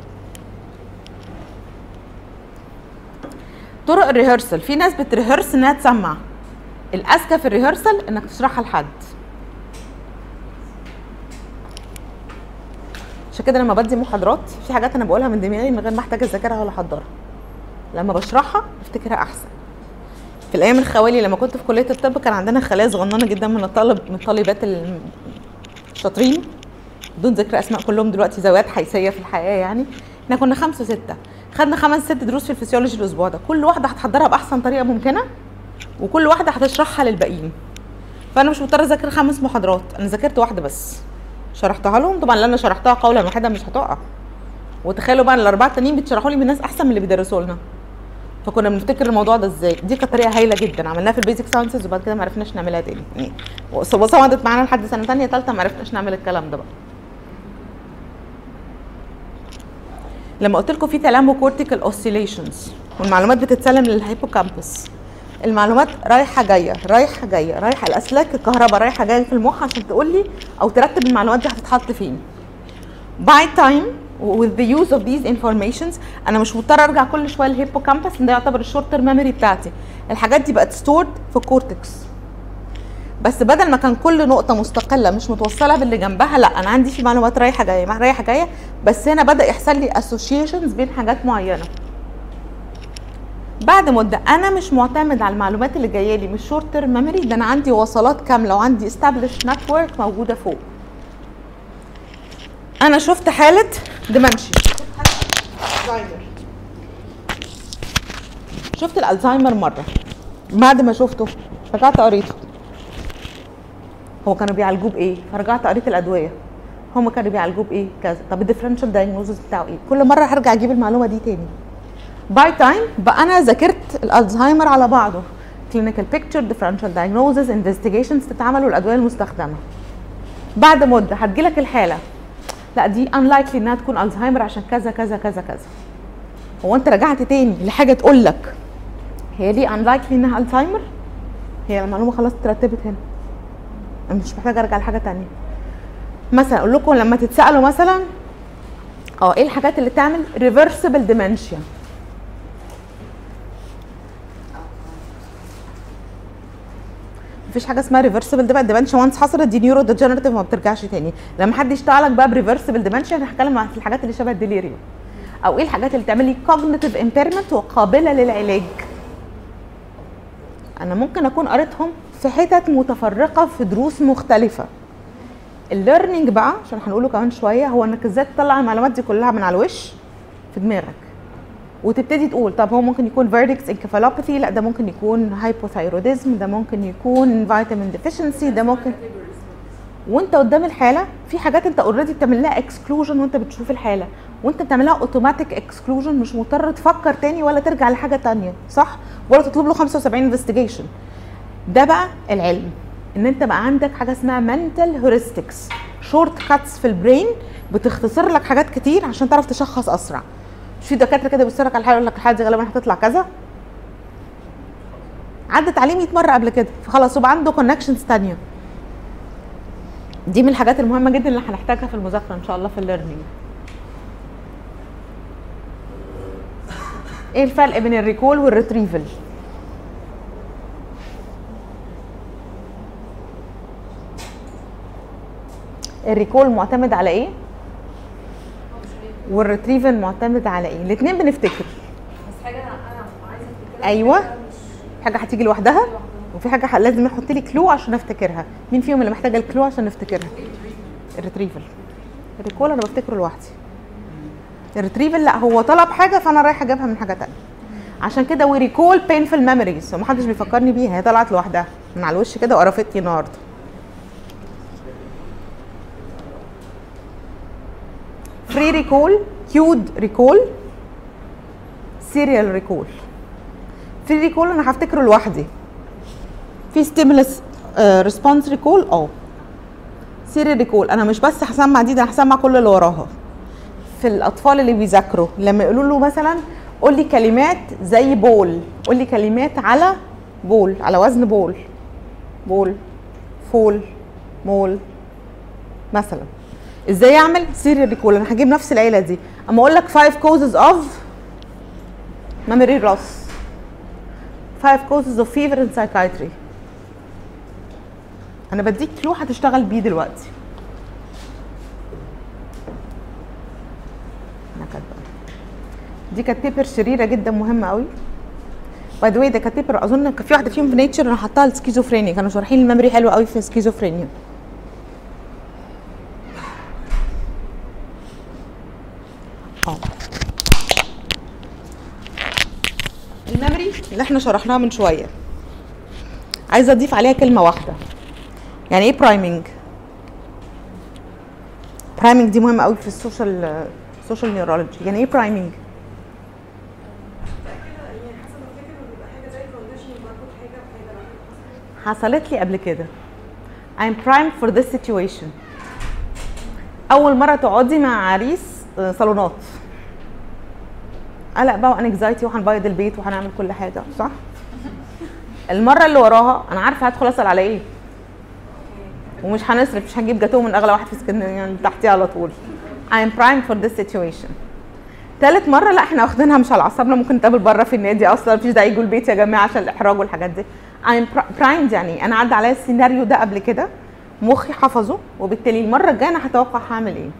طرق الريهرسل في ناس بتريهرس انها تسمع الاذكى في الريهرسل انك تشرحها لحد عشان كده لما بدي محاضرات في حاجات انا بقولها من دماغي من غير ما احتاج اذاكرها ولا احضرها لما بشرحها بفتكرها احسن في الايام الخوالي لما كنت في كليه الطب كان عندنا خلايا صغننه جدا من الطالب من الطالبات الشاطرين بدون ذكر اسماء كلهم دلوقتي ذوات حيثيه في الحياه يعني احنا كنا خمسه سته خدنا خمس ست دروس في الفسيولوجي الاسبوع ده كل واحده هتحضرها باحسن طريقه ممكنه وكل واحده هتشرحها للباقيين فانا مش مضطره اذاكر خمس محاضرات انا ذاكرت واحده بس شرحتها لهم طبعا اللي انا شرحتها قولا واحدا مش هتقع وتخيلوا بقى الاربعه التانيين بيتشرحوا لي من ناس احسن من اللي بيدرسوا لنا فكنا بنفتكر الموضوع ده ازاي دي كانت طريقه هايله جدا عملناها في البيزك ساينسز وبعد كده ما عرفناش نعملها تاني يعني وصمدت معانا لحد سنه ثانيه ثالثه ما عرفناش نعمل الكلام ده بقى لما قلت لكم في تلامو كورتيكال اوسيليشنز والمعلومات بتتسلم للهيبوكامبس المعلومات رايحه جايه رايحه جايه رايحه الاسلاك الكهرباء رايحه جايه في المخ عشان تقول لي او ترتب المعلومات دي هتتحط فين by time with the use of these informations انا مش مضطره ارجع كل شويه للهيبوكامبس ده يعتبر الشورت تيرم ميموري بتاعتي الحاجات دي بقت stored في الكورتكس بس بدل ما كان كل نقطه مستقله مش متوصله باللي جنبها لا انا عندي في معلومات رايحه جايه مع- رايحه جايه بس هنا بدا يحصل لي associations بين حاجات معينه بعد مده انا مش معتمد على المعلومات اللي جايه لي من الشورت تيرم ميموري ده انا عندي وصلات كامله وعندي established network موجوده فوق انا شفت حاله دمنشي شفت الالزهايمر مره بعد ما شفته رجعت قريته هو كانوا بيعالجوه بايه فرجعت قريت الادويه هم كانوا بيعالجوه بايه كذا طب الديفرنشال دايجنوزس بتاعه ايه كل مره هرجع اجيب المعلومه دي تاني باي تايم بقى انا ذاكرت الالزهايمر على بعضه كلينيكال بيكتشر ديفرنشال دايجنوزس انفستيجيشنز تتعمل والادويه المستخدمه بعد مده هتجيلك الحاله لا دي unlikely انها تكون الزهايمر عشان كذا كذا كذا كذا هو انت رجعت تاني لحاجه تقول لك هي دي unlikely انها الزهايمر هي المعلومه خلاص اترتبت هنا انا مش محتاجه ارجع لحاجه تانية مثلا اقول لكم لما تتسالوا مثلا اه ايه الحاجات اللي تعمل reversible dementia مفيش حاجه اسمها ريفرسبل ده بقى الديمنشيا وانس حصلت دي نيورو ديجنراتيف ما بترجعش تاني لما حد يشتغل لك بقى بريفرسبل ديمنشيا انا هتكلم عن الحاجات اللي شبه الديليريوم او ايه الحاجات اللي تعمل لي كوجنيتيف امبيرمنت وقابله للعلاج انا ممكن اكون قريتهم في حتت متفرقه في دروس مختلفه الليرنينج بقى عشان هنقوله كمان شويه هو انك ازاي تطلع المعلومات دي كلها من على الوش في دماغك وتبتدي تقول طب هو ممكن يكون فيردكس انكفالوباثي لا ده ممكن يكون هايبوثايروديزم ده ممكن يكون فيتامين ديفيشنسي ده ممكن وانت قدام الحاله في حاجات انت اوريدي بتعمل لها اكسكلوجن وانت بتشوف الحاله وانت بتعملها اوتوماتيك اكسكلوجن مش مضطر تفكر تاني ولا ترجع لحاجه تانية صح ولا تطلب له 75 انفستيجيشن ده بقى العلم ان انت بقى عندك حاجه اسمها منتال هيورستكس شورت كاتس في البرين بتختصر لك حاجات كتير عشان تعرف تشخص اسرع مش في دكاتره كده بيبصوا لك على الحاله يقول لك الحاله دي غالبا هتطلع كذا عدت عليه 100 مره قبل كده فخلاص يبقى عنده كونكشنز تانية دي من الحاجات المهمه جدا اللي هنحتاجها في المذاكره ان شاء الله في الليرنينج ايه الفرق بين الريكول والريتريفل الريكول معتمد على ايه والريتريفل معتمد على ايه الاثنين بنفتكر بس حاجه انا انا عايزه افتكرها أيوة. مش حاجه هتيجي لوحدها وفي حاجه ح- لازم يحط لي كلو عشان افتكرها مين فيهم اللي محتاجه الكلو عشان نفتكرها الريتريفل الريكول انا بفتكره لوحدي الريتريفل لا هو طلب حاجه فانا رايحه اجيبها من حاجه تانية عشان كده وريكول بينفul ميموريز ومحدش بيفكرني بيها هي طلعت لوحدها من على الوش كده وقرفتني النهارده فري ريكول كيود ريكول سيريال ريكول في ريكول انا هفتكره لوحدي في ستيمولس ريسبونس ريكول اه سيريال ريكول انا مش بس هسمع دي ده انا هسمع كل اللي وراها في الاطفال اللي بيذاكروا لما يقولوا له مثلا قول لي كلمات زي بول قول لي كلمات على بول على وزن بول بول فول مول مثلا ازاي اعمل سيريال ريكول انا هجيب نفس العيله دي اما اقول لك 5 causes of memory loss 5 causes of fever in psychiatry انا بديك كلو هتشتغل بيه دلوقتي انا كاتبه دي كانت بيبر شريره جدا مهمه قوي باي ذا واي ده كانت بيبر اظن كان في واحده فيهم في نيتشر انا حطاها السكيزوفرينيا كانوا شارحين الميموري حلو قوي في السكيزوفرينيا اه الميموري اللي احنا شرحناها من شويه عايزه اضيف عليها كلمه واحده يعني ايه برايمنج برايمنج دي مهمه قوي في السوشيال السوشيال نيورولوجي يعني ايه برايمنج يعني حسب ما افتكر إنه بيبقى حاجه زي كونديشن بربط حاجه بحاجه بقى حصلت لي قبل كده I'm primed for this situation أول مرة تقعدي مع عريس آه، صالونات قلق بقى وانكزايتي وهنبيض البيت وهنعمل كل حاجة صح؟ المرة اللي وراها أنا عارفة هدخل أسأل على إيه ومش هنصرف مش هنجيب جاتوه من أغلى واحد في اسكندرية يعني تحتيه على طول I'm primed for this situation تالت مرة لا احنا واخدينها مش على اعصابنا ممكن نتقابل بره في النادي اصلا مفيش داعي يجوا البيت يا جماعة عشان الإحراج والحاجات دي I'm primed يعني أنا عدى عليا السيناريو ده قبل كده مخي حفظه وبالتالي المرة الجاية أنا هتوقع هعمل إيه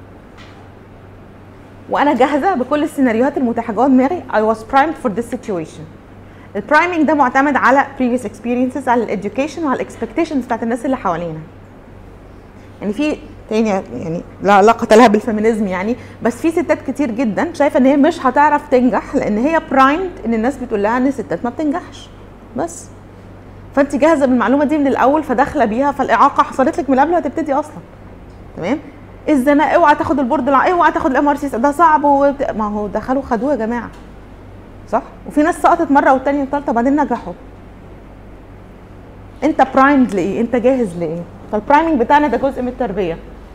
وانا جاهزه بكل السيناريوهات المتاحه جوه دماغي I was primed for this situation البرايمنج ده معتمد على previous experiences على الاديوكيشن وعلى الاكسبكتيشنز بتاعت الناس اللي حوالينا يعني في تاني يعني لا علاقه لها بالفيمينيزم يعني بس في ستات كتير جدا شايفه ان هي مش هتعرف تنجح لان هي برايمد ان الناس بتقول لها ان الستات ما بتنجحش بس فانت جاهزه بالمعلومه دي من الاول فداخله بيها فالاعاقه حصلت لك من قبل ما تبتدي اصلا تمام الزناق اوعى تاخد البورد الع- اوعى تاخد الام ار سي ده صعب وبت... ما هو دخلوا خدوه يا جماعه صح وفي ناس سقطت مره والتانيه والتالته بعدين نجحوا انت برايمد لايه انت جاهز لايه فالبرايمنج بتاعنا ده جزء من التربيه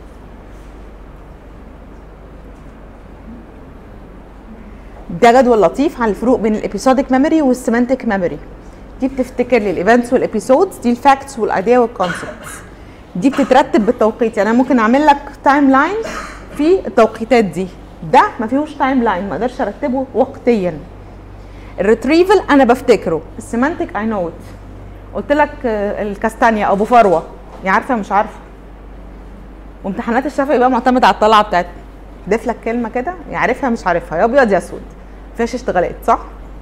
ده جدول لطيف عن الفروق بين الابيسودك ميموري والسيمانتك ميموري دي بتفتكر لي الايفنتس والابيسودز دي الفاكتس والايديا والكونسبتس دي بتترتب بالتوقيت يعني انا ممكن اعمل لك تايم لاين في التوقيتات دي ده ما فيهوش تايم لاين ما اقدرش ارتبه وقتيا الريتريفل انا بفتكره السيمانتك اي نو قلت لك آه، الكاستانيا ابو فروه يا عارفه مش عارفه وامتحانات الشفوي بقى معتمد على الطلعه بتاعت ضيف لك كلمه كده يا عارفها مش عارفها يا ابيض يا اسود فيهاش اشتغالات صح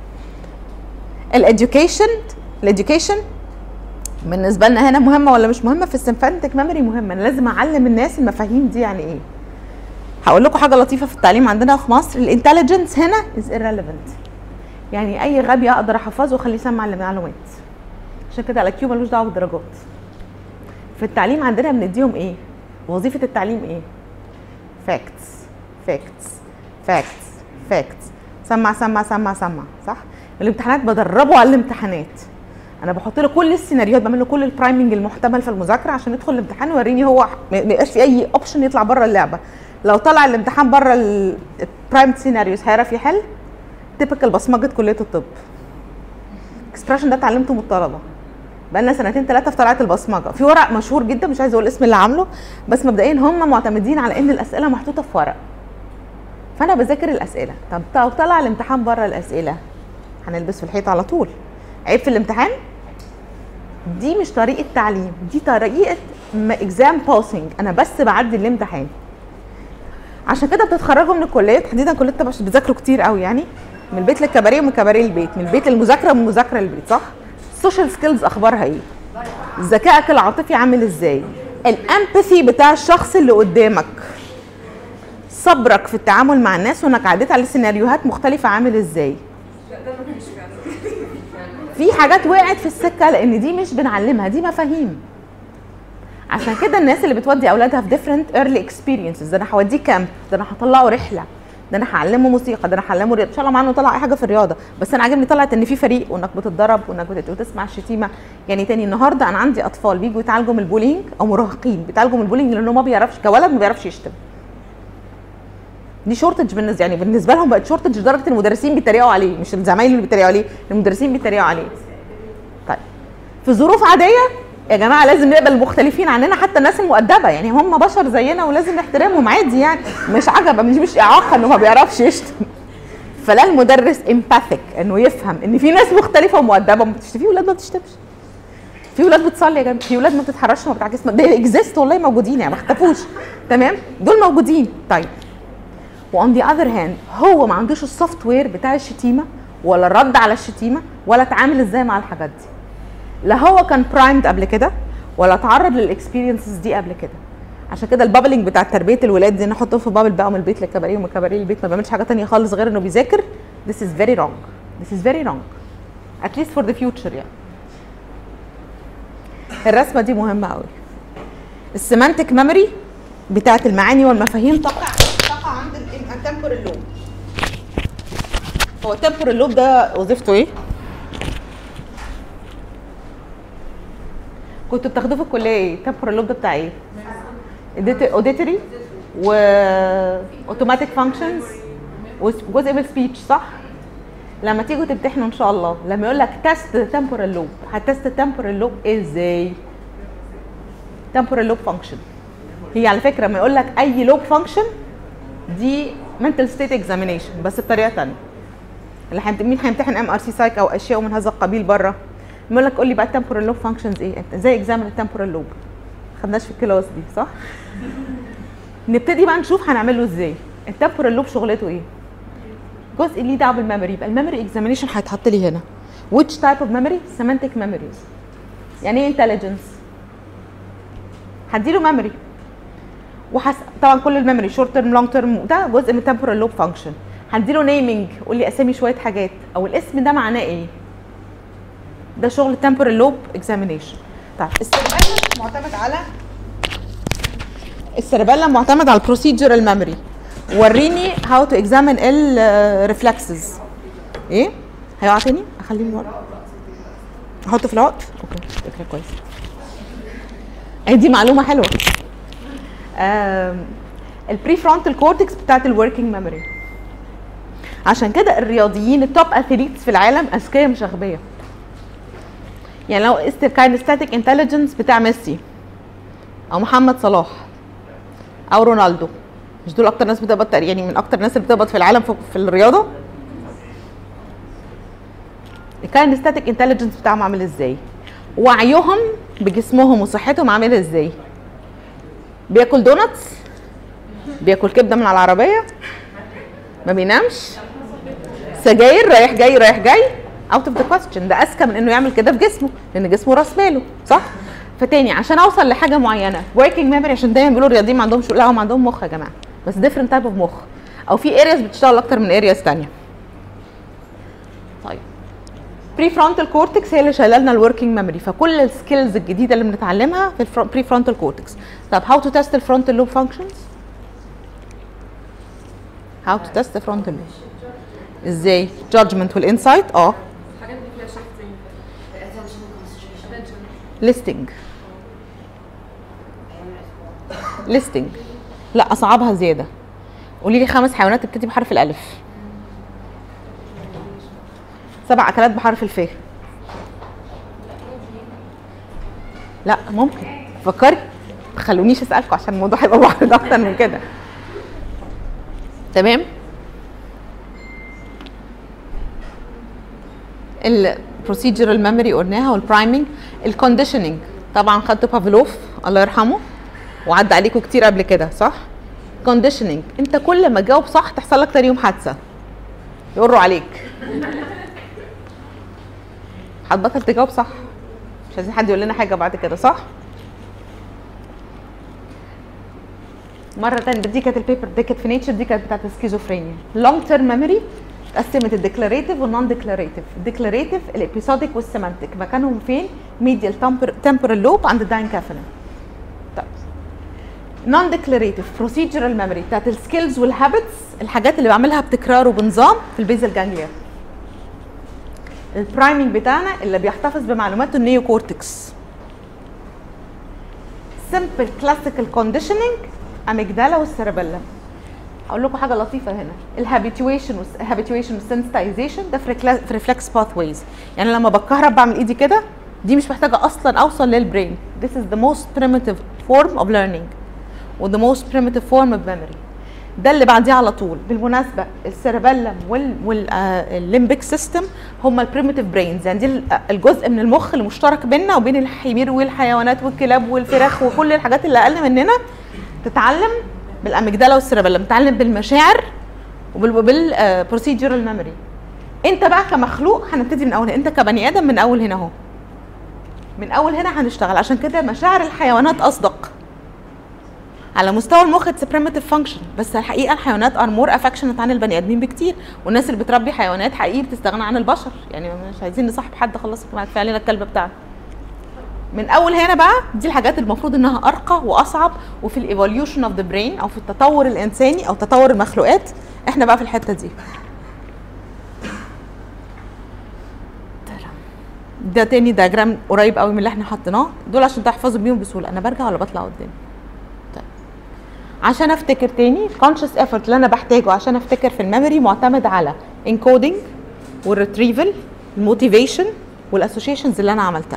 الاديوكيشن الاديوكيشن بالنسبه لنا هنا مهمه ولا مش مهمه في السيمفانتك ميموري مهمه انا لازم اعلم الناس المفاهيم دي يعني ايه هقول لكم حاجه لطيفه في التعليم عندنا في مصر الانتليجنس هنا از irrelevant يعني اي غبي اقدر احفظه واخليه يسمع المعلومات عشان كده الاكيو ملوش دعوه بالدرجات في التعليم عندنا بنديهم ايه وظيفه التعليم ايه فاكتس فاكتس فاكتس فاكتس سمع سمع سمع سمع صح الامتحانات بدربه على الامتحانات انا بحط له كل السيناريوهات بعمل له كل البرايمنج المحتمل في المذاكره عشان يدخل الامتحان ويوريني هو ما ما يبقاش في اي اوبشن يطلع بره اللعبه لو طلع الامتحان بره البرايم سيناريوز هيعرف يحل تيبكال بصمجه كليه الطب اكسبريشن ده اتعلمته من الطلبه بقالنا سنتين ثلاثه في طلعت البصمجه في ورق مشهور جدا مش عايزه اقول اسم اللي عامله بس مبدئيا هم معتمدين على ان الاسئله محطوطه في ورق فانا بذاكر الاسئله طب لو طلع الامتحان بره الاسئله هنلبس في الحيط على طول عيب في الامتحان دي مش طريقه تعليم دي طريقه اكزام باسنج انا بس بعدي الامتحان عشان كده بتتخرجوا من الكليه تحديدا كليه الطب عشان بتذاكروا كتير قوي يعني من البيت للكباريه ومن الكباريه للبيت من البيت للمذاكره ومن المذاكره للبيت صح السوشيال سكيلز اخبارها ايه ذكائك العاطفي عامل ازاي الامباثي بتاع الشخص اللي قدامك صبرك في التعامل مع الناس وانك عديت على سيناريوهات مختلفه عامل ازاي لا ده ما فيش فعلا في حاجات وقعت في السكه لان دي مش بنعلمها دي مفاهيم عشان كده الناس اللي بتودي اولادها في different early experiences ده انا هوديه كامب ده انا هطلعه رحله ده انا هعلمه موسيقى ده انا هعلمه رياضه ان شاء الله معاه انه طلع اي حاجه في الرياضه بس انا عاجبني طلعت ان في فريق وانك بتتدرب وانك بت- بتسمع الشتيمه يعني تاني النهارده انا عندي اطفال بيجوا يتعالجوا من البولينج او مراهقين بيتعالجوا من البولينج لانه ما بيعرفش كولد ما بيعرفش يشتم دي شورتج بالنسبه يعني بالنسبه لهم بقت شورتج لدرجه المدرسين بيتريقوا عليه مش الزمايل اللي بيتريقوا عليه المدرسين بيتريقوا عليه طيب في ظروف عاديه يا جماعه لازم نقبل المختلفين عننا حتى الناس المؤدبه يعني هم بشر زينا ولازم نحترمهم عادي يعني مش عجبه مش مش اعاقه انه ما بيعرفش يشتم فلا المدرس امباثيك انه يفهم ان في ناس مختلفه ومؤدبه ما بتشتم في ولاد ما بتشتمش في ولاد بتصلي يا جماعه في ولاد ما بتتحرش وما بتعكس ده اكزيست والله موجودين يعني ما اختفوش تمام دول موجودين طيب وان ذا اذر هاند هو ما عندوش السوفت وير بتاع الشتيمه ولا الرد على الشتيمه ولا اتعامل ازاي مع الحاجات دي لا هو كان برايمد قبل كده ولا اتعرض للاكسبيرينسز دي قبل كده عشان كده البابلنج بتاع تربيه الولاد دي نحطه في بابل بقى من البيت للكباريه ومن الكباريه للبيت ما بيعملش حاجه تانية خالص غير انه بيذاكر this is very wrong this is very wrong at least for the future يعني الرسمه دي مهمه قوي السيمانتك ميموري بتاعت المعاني والمفاهيم تقع تقع عند التمبر اللوب هو التمبورال لوب ده وظيفته ايه؟ كنتوا بتاخدوه في الكليه ايه؟ التمبورال لوب ده بتاع ايه؟ اوديتوري و اوتوماتيك فانكشنز وجزء من السبيتش صح؟ لما تيجوا تمتحنوا ان شاء الله لما يقول لك تيست تمبورال لوب هتست التمبورال لوب ازاي؟ تمبورال لوب فانكشن هي على فكره لما يقول لك اي لوب فانكشن دي mental state examination بس بطريقه ثانيه اللي هيمت- مين هيمتحن ام ار سي سايك او اشياء من هذا القبيل بره يقول لك قول لي بقى التمبورال لوب فانكشنز ايه انت ازاي اكزامن التمبورال لوب خدناش في الكلاس دي صح نبتدي بقى نشوف هنعمله ازاي التمبورال لوب شغلته ايه جزء ليه دعوه بالميموري يبقى الميموري اكزامينيشن هيتحط لي هنا which type of memory semantic memories يعني ايه intelligence هديله ميموري وحس... طبعا كل الميموري شورت تيرم لونج تيرم ده جزء من التمبورال لوب فانكشن هديله نيمينج قول لي اسامي شويه حاجات او الاسم ده معناه ايه ده شغل التمبورال لوب اكزامينيشن طيب السيربيلم معتمد على السيربيلم معتمد على البروسيدجرال ميموري وريني هاو تو اكزامين الريفلكسز ايه هيقع تاني اخليه من ورا احطه في العقد اوكي فكره كويسه اهي دي معلومه حلوه البري فرونتال كورتكس بتاعت الوركينج ميموري عشان كده الرياضيين التوب اثليتس في العالم اذكياء مش اغبياء يعني لو قست الكاينستاتيك انتليجنس بتاع ميسي او محمد صلاح او رونالدو مش دول اكتر ناس بتقبض تقريبا- يعني من اكتر الناس اللي بتقبض في العالم في, في الرياضه الكاينستاتيك انتليجنس بتاعهم عامل ازاي وعيهم بجسمهم وصحتهم عامل ازاي بياكل دوناتس بياكل كبده من على العربيه ما بينامش سجاير رايح جاي رايح جاي اوت اوف ذا كويستشن ده اذكى من انه يعمل كده في جسمه لان جسمه راس ماله صح فتاني عشان اوصل لحاجه معينه working memory عشان دايما بيقولوا الرياضيين ما عندهمش لا هم عندهم مخ يا جماعه بس different type of مخ او في areas بتشتغل اكتر من areas تانية طيب بري فرونتال كورتكس هي اللي شايله لنا الوركينج ميموري فكل السكيلز الجديده اللي بنتعلمها في البري فرونتال كورتكس طب هاو تو تيست الفرونتال لوب فانكشنز هاو تو تيست الفرونتال لوب ازاي جادجمنت والانسايت اه الحاجات دي فيها شيفتنج ليستنج ليستنج لا اصعبها زياده قولي لي خمس حيوانات تبتدي بحرف الالف سبع اكلات بحرف الف لا ممكن فكري ما تخلونيش اسالكم عشان الموضوع هيبقى معقد اكتر من كده تمام البروسيجرال ميموري قلناها والبرايمنج الكونديشننج طبعا خدتوا بافلوف الله يرحمه وعدى عليكم كتير قبل كده صح كونديشننج انت كل ما تجاوب صح تحصل لك تاني يوم حادثه يقروا عليك هتبطل تجاوب صح مش عايزين حد يقول لنا حاجه بعد كده صح مره تانية دي كانت البيبر دي كانت في نيتشر دي كانت بتاعت السكيزوفرينيا لونج تيرم ميموري اتقسمت الديكلاريتيف والنون ديكلاريتيف الديكلاريتيف الابيسوديك والسيمانتيك مكانهم فين ميديال تمبرال لوب عند الداينكافيلم طيب نون ديكلاريتيف بروسيجرال ميموري بتاعت السكيلز والهابتس الحاجات اللي بعملها بتكرار وبنظام في البيزل جانجليا البرايمنج بتاعنا اللي بيحتفظ بمعلوماته النيو كورتكس سمبل كلاسيكال كونديشننج اميجدالا والسيربيلم هقول لكم حاجه لطيفه هنا الهابيتويشن والهابيتويشن والسنسيتايزيشن ده في ريفلكس باث ويز يعني لما بتكهرب بعمل ايدي كده دي مش محتاجه اصلا اوصل للبرين this is the most primitive form of learning و the most primitive form of memory ده اللي بعديه على طول بالمناسبه السيربيلم وال والليمبيك سيستم هم البريميتيف برينز يعني دي ال- الجزء من المخ اللي مشترك بيننا وبين الحمير والحيوانات والكلاب والفراخ وكل الحاجات اللي اقل مننا تتعلم بالاميجدالا والسيربيلم تتعلم بالمشاعر وبالبروسيجرال ميموري انت بقى كمخلوق هنبتدي من اول هنا انت كبني ادم من اول هنا اهو من اول هنا هنشتغل عشان كده مشاعر الحيوانات اصدق على مستوى المخ اتس بريميتيف فانكشن بس الحقيقه الحيوانات ار مور افكشنت عن البني ادمين بكتير والناس اللي بتربي حيوانات حقيقي بتستغنى عن البشر يعني مش عايزين نصاحب حد خلاص كفايه علينا الكلب بتاعنا من اول هنا بقى دي الحاجات المفروض انها ارقى واصعب وفي الايفوليوشن اوف ذا برين او في التطور الانساني او تطور المخلوقات احنا بقى في الحته دي ده تاني دياجرام قريب قوي من اللي احنا حطيناه دول عشان تحفظوا بيهم بسهوله انا برجع ولا بطلع قدام طيب عشان افتكر تاني الكونشس ايفورت اللي انا بحتاجه عشان افتكر في الميموري معتمد على انكودنج والريتريفل الموتيفيشن والاسوشيشنز اللي انا عملتها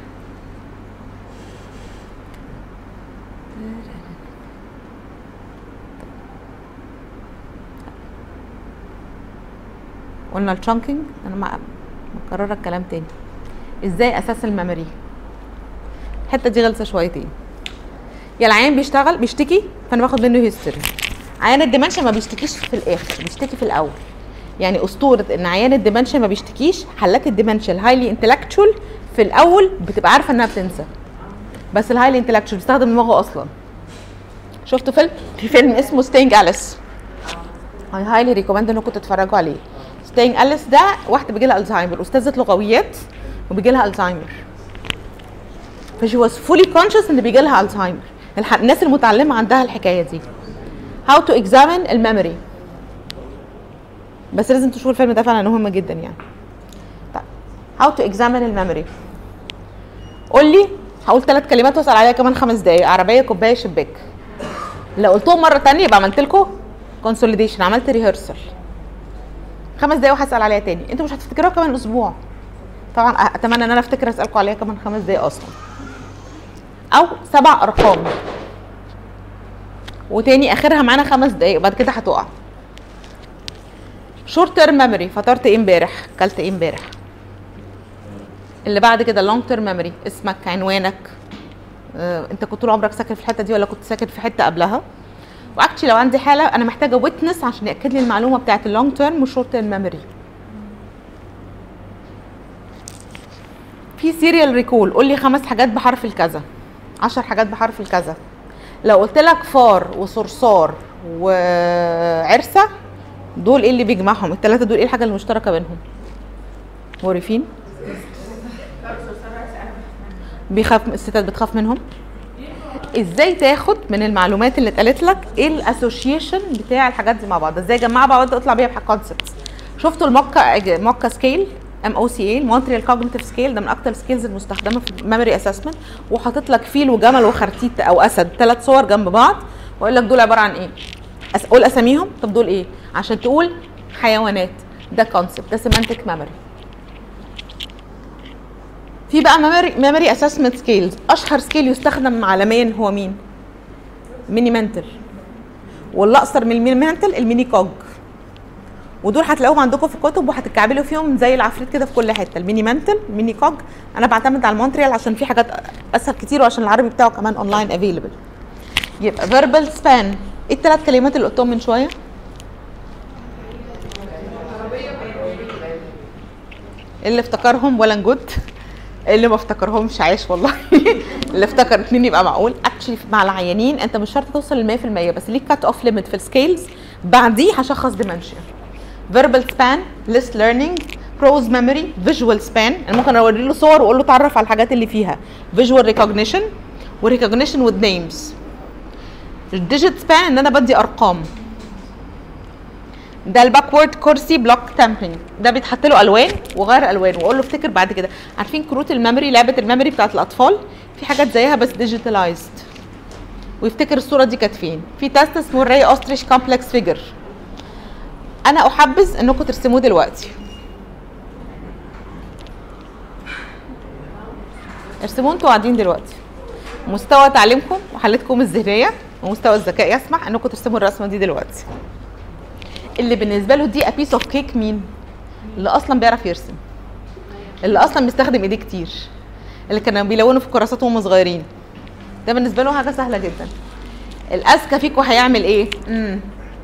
قلنا الشانكينج انا مع- مكرره الكلام تاني ازاي اساس الميموري الحته دي غلسه شويتين يا العيان بيشتغل بيشتكي فانا باخد منه هيستوري عيان الديمنشن ما بيشتكيش في الاخر بيشتكي في الاول يعني اسطوره ان عيان الديمنشن ما بيشتكيش حالات الديمنشن الهايلي انتلكتشوال في الاول بتبقى عارفه انها بتنسى بس الهايلي انتلكتشوال بيستخدم دماغه اصلا شفتوا فيلم في فيلم اسمه ستينج اليس اي هايلي ريكومند انكم تتفرجوا عليه ستينج اليس ده واحده بيجي لها الزهايمر استاذه لغويات وبيجي لها الزهايمر فشي واز فولي كونشس ان بيجي لها الزهايمر الح- الناس المتعلمه عندها الحكايه دي هاو تو اكزامين الميموري بس لازم تشوفوا الفيلم ده فعلا مهم جدا يعني طيب هاو تو اكزامين الميموري قول لي هقول ثلاث كلمات واسال عليها كمان خمس دقايق عربيه كوبايه شباك لو قلتهم مره تانية يبقى عملت لكم كونسوليديشن عملت ريهرسل خمس دقايق وهسال عليها تاني انتوا مش هتفتكروها كمان اسبوع طبعا اتمنى ان انا افتكر اسالكم عليها كمان خمس دقايق اصلا او سبع ارقام وتاني اخرها معانا خمس دقايق وبعد كده هتقع شورت تيرم ميموري فطرت ايه امبارح كلت ايه امبارح اللي بعد كده لونج تيرم ميموري اسمك عنوانك آه، انت كنت طول عمرك ساكن في الحته دي ولا كنت ساكن في حته قبلها واكشلي لو عندي حاله انا محتاجه ويتنس عشان ياكد لي المعلومه بتاعت اللونج تيرم والشورت تيرم ميموري في سيريال ريكول قول لي خمس حاجات بحرف الكذا عشر حاجات بحرف الكذا لو قلت لك فار وصرصار وعرسه دول ايه اللي بيجمعهم الثلاثه دول ايه الحاجه المشتركه بينهم مورفين بيخاف الستات بتخاف منهم ازاي تاخد من المعلومات اللي اتقالت لك ايه الاسوشيشن بتاع الحاجات دي مع بعض ازاي اجمعها مع بعض اطلع بيها بكونسبتس شفتوا الموكا موكا سكيل ام او سي اي المونتريال كوجنيتيف سكيل ده من اكتر السكيلز المستخدمه في الميموري اسسمنت وحاطط لك فيل وجمل وخرتيت او اسد ثلاث صور جنب بعض واقول لك دول عباره عن ايه أس- قول اساميهم طب دول ايه عشان تقول حيوانات ده كونسبت ده سيمانتك ميموري في بقى ميموري ميموري اسسمنت سكيلز اشهر سكيل يستخدم عالميا هو مين ميني منتل واللي اقصر من الميني منتل الميني كوج ودول هتلاقوهم عندكم في الكتب وهتتكعبلوا فيهم زي العفريت كده في كل حته الميني منتل الميني كوج انا بعتمد على المونتريال عشان في حاجات اسهل كتير وعشان العربي بتاعه كمان اونلاين افيلبل يبقى فيربال سبان ايه الثلاث كلمات اللي قلتهم من شويه اللي افتكرهم ولا جود اللي ما افتكرهمش عايش والله اللي افتكر اتنين يبقى معقول اكشلي مع العيانين انت مش شرط توصل ل 100% بس ليك كات اوف ليميت في السكيلز بعديه هشخص ديمنشيا فيربال سبان ليست ليرنينج بروز ميموري فيجوال سبان انا ممكن اوري له صور واقول له اتعرف على الحاجات اللي فيها فيجوال ريكوجنيشن وريكوجنيشن وذ نيمز الديجيت سبان ان انا بدي ارقام ده الباكورد كرسي بلوك تامبرنج ده بيتحط له الوان وغير الوان واقول له افتكر بعد كده عارفين كروت الميموري لعبه الميموري بتاعت الاطفال في حاجات زيها بس ديجيتالايزد ويفتكر الصوره دي كانت فين في تيست اسمه الري اوستريش كومبلكس فيجر انا احبذ انكم ترسموه دلوقتي ارسموه انتوا قاعدين دلوقتي مستوى تعليمكم وحالتكم الذهنيه ومستوى الذكاء يسمح انكم ترسموا الرسمه دي دلوقتي اللي بالنسبه له دي ابيس اوف كيك مين اللي اصلا بيعرف يرسم اللي اصلا بيستخدم ايديه كتير اللي كانوا بيلونوا في كراسات وهم صغيرين ده بالنسبه له حاجه سهله جدا الاذكى فيكم هيعمل ايه امم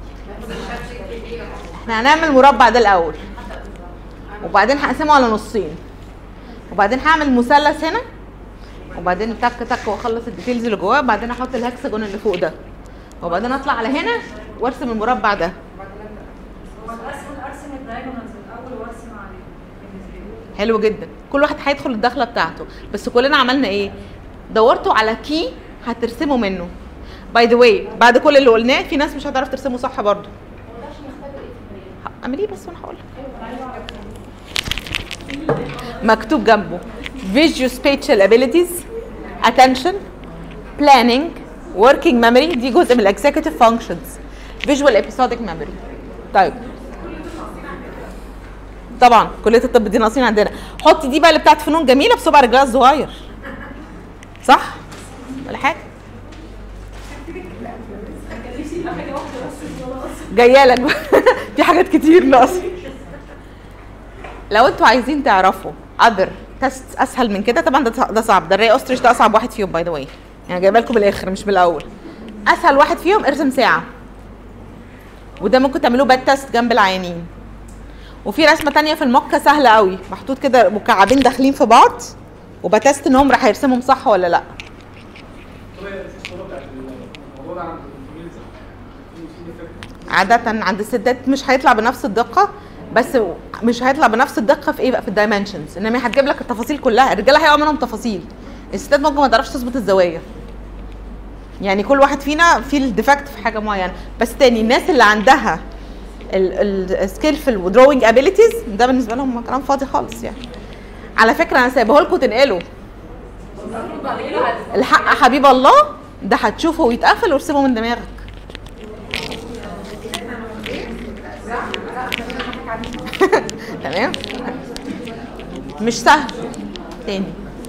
احنا هنعمل مربع ده الاول وبعدين هقسمه على نصين وبعدين هعمل مثلث هنا وبعدين تك تك واخلص الديتيلز اللي جواه وبعدين احط الهكسجون اللي فوق ده وبعدين اطلع على هنا وارسم المربع ده ارسم ارسم الدايجونالز الاول وارسم عليه بالنسبه لي حلو جدا كل واحد هيدخل الدخله بتاعته بس كلنا عملنا ايه دورتوا على كي هترسموا منه باي ذا واي بعد كل اللي قلناه في ناس مش هتعرف ترسمه صح برضو اعمل ايه بس وانا هقول مكتوب جنبه visual spatial abilities attention planning working memory دي جزء من الاكزيكتيف functions visual episodic memory طيب طبعا كليه الطب دي ناقصين عندنا حطي دي بقى اللي بتاعت فنون جميله بصبع رجلها الصغير صح ولا حاجه جايه لك بقى. في حاجات كتير ناقصه لو انتوا عايزين تعرفوا other تيست اسهل من كده طبعا ده ده صعب ده الري اوستريش ده اصعب واحد فيهم باي ذا واي يعني جايبه لكم من الاخر مش من الاول اسهل واحد فيهم ارسم ساعه وده ممكن تعملوه باك تيست جنب العيانين وفي رسمه تانية في الموكا سهله قوي محطوط كده مكعبين داخلين في بعض وبتست انهم راح يرسمهم صح ولا لا طبعا في الصوره بتاعت الموضوع ده عند الفيميلز في في ديفكت عادة عند الستات مش هيطلع بنفس الدقة بس مش هيطلع بنفس الدقة في ايه بقى في الدايمنشنز انما هي هتجيب لك التفاصيل كلها الرجالة هيقع منهم تفاصيل الستات ممكن ما تعرفش تظبط الزوايا يعني كل واحد فينا فيه الديفكت في حاجة معينة بس تاني الناس اللي عندها السكيلفul ودروينج ابيليتيز ده بالنسبة لهم كلام فاضي خالص يعني على فكرة انا سايبه لكم تنقلوا الحق حبيب الله ده هتشوفه ويتقفل وارسمه من دماغك تمام مش سهل تاني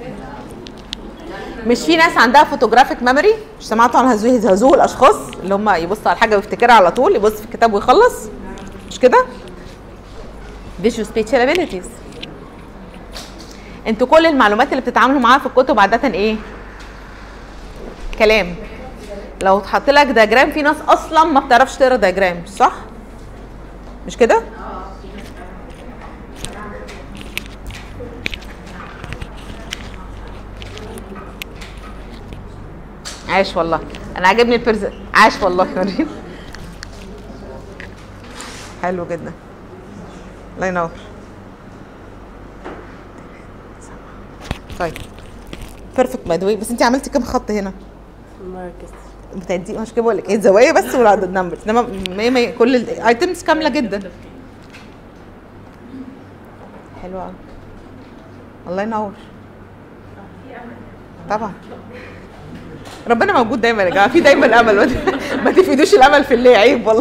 مش في ناس عندها فوتوجرافيك ميموري مش سمعتوا عن هذه هذوه الاشخاص اللي هم يبص على الحاجه ويفتكرها على طول يبص في الكتاب ويخلص مش كده visual spatial abilities انتوا كل المعلومات اللي بتتعاملوا معاها في الكتب عاده ايه كلام لو اتحط لك دياجرام في ناس اصلا ما بتعرفش تقرا دياجرام صح مش كده عاش والله انا عاجبني البرز عاش والله مريم حلو جدا الله ينور طيب بيرفكت باي ذا بس انت عملتي كام خط هنا مركز بتدي مش كده بقول لك ايه الزوايا بس والعدد النمبرز انما مية مية كل الايتمز كامله جدا حلوه قوي الله ينور طبعا ربنا موجود دايما يا جماعه في دايما امل ما- ما تفقدوش الامل في اللي عيب والله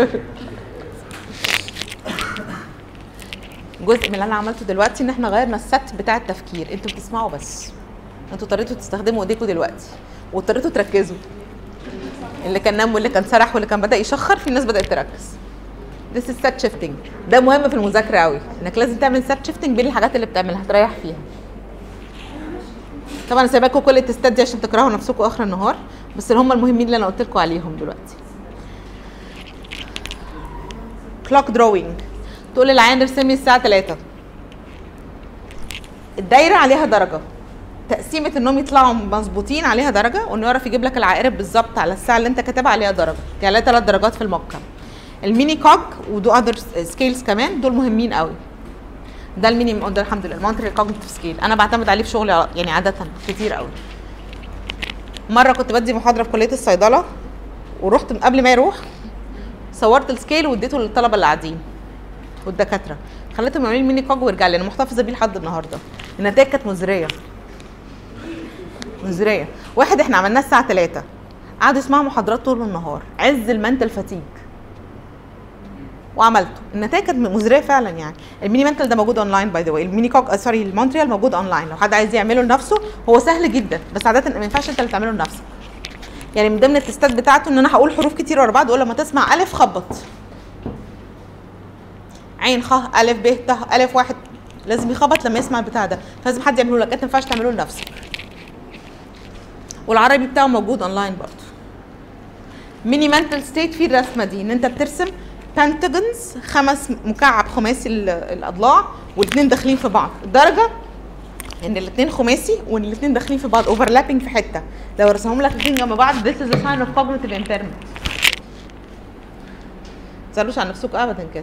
جزء من اللي انا عملته دلوقتي ان احنا غيرنا الست بتاع التفكير انتوا بتسمعوا بس انتوا اضطريتوا تستخدموا ايديكم دلوقتي واضطريتوا تركزوا اللي كان نام واللي كان سرح واللي كان بدا يشخر في ناس بدات تركز This is set shifting ده مهم في المذاكره قوي انك لازم تعمل set shifting بين الحاجات اللي بتعملها هتريح فيها طبعا أنا سايباكم كل التستات دي عشان تكرهوا نفسكم اخر النهار بس اللي هم المهمين اللي انا قلت لكم عليهم دلوقتي كلوك دروينج تقول للعيان ارسم لي الساعه 3 الدايره عليها درجه تقسيمه انهم يطلعوا مظبوطين عليها درجه وانه يعرف يجيب لك العقارب بالظبط على الساعه اللي انت كاتبها عليها درجه يعني عليها ثلاث درجات في الموقع الميني كوج ودو اذر سكيلز كمان دول مهمين قوي ده الميني ده الحمد لله المونتريال كوجنيتيف سكيل انا بعتمد عليه في شغلي على- يعني عاده كتير قوي مره كنت بدي محاضره في كليه الصيدله ورحت قبل ما يروح صورت السكيل واديته للطلبه اللي قاعدين والدكاتره خليتهم يعملوا لي ميني كوج ورجع لي انا محتفظه بيه لحد النهارده النتائج كانت مزريه مزريه واحد احنا عملناه الساعه 3 قعدوا يسمعوا محاضرات طول النهار عز المنتل فاتيج وعملته النتائج كانت مزريه فعلا يعني الميني منتل ده موجود اونلاين باي ذا واي الميني كوك سوري المونتريال موجود اونلاين لو حد عايز يعمله لنفسه هو سهل جدا بس عاده ما ينفعش انت اللي تعمله لنفسك يعني من ضمن التستات بتاعته ان انا هقول حروف كتير ورا بعض اقول لما تسمع الف خبط عين خ الف ب ت الف واحد لازم يخبط لما يسمع البتاع ده فلازم حد يعمله لك انت ما ينفعش تعمله لنفسك والعربي بتاعه موجود اونلاين برضه ميني منتل ستيت فيه الرسمه دي ان انت بترسم بنتاجونز خمس مكعب خماسي ال- الاضلاع والاثنين داخلين في بعض الدرجه ان الاثنين خماسي وان الاثنين داخلين في بعض اوفرلابنج في حته لو رسمهم لك الاثنين جنب بعض this is a sign of cognitive impairment ما تزعلوش على نفسكم ابدا كده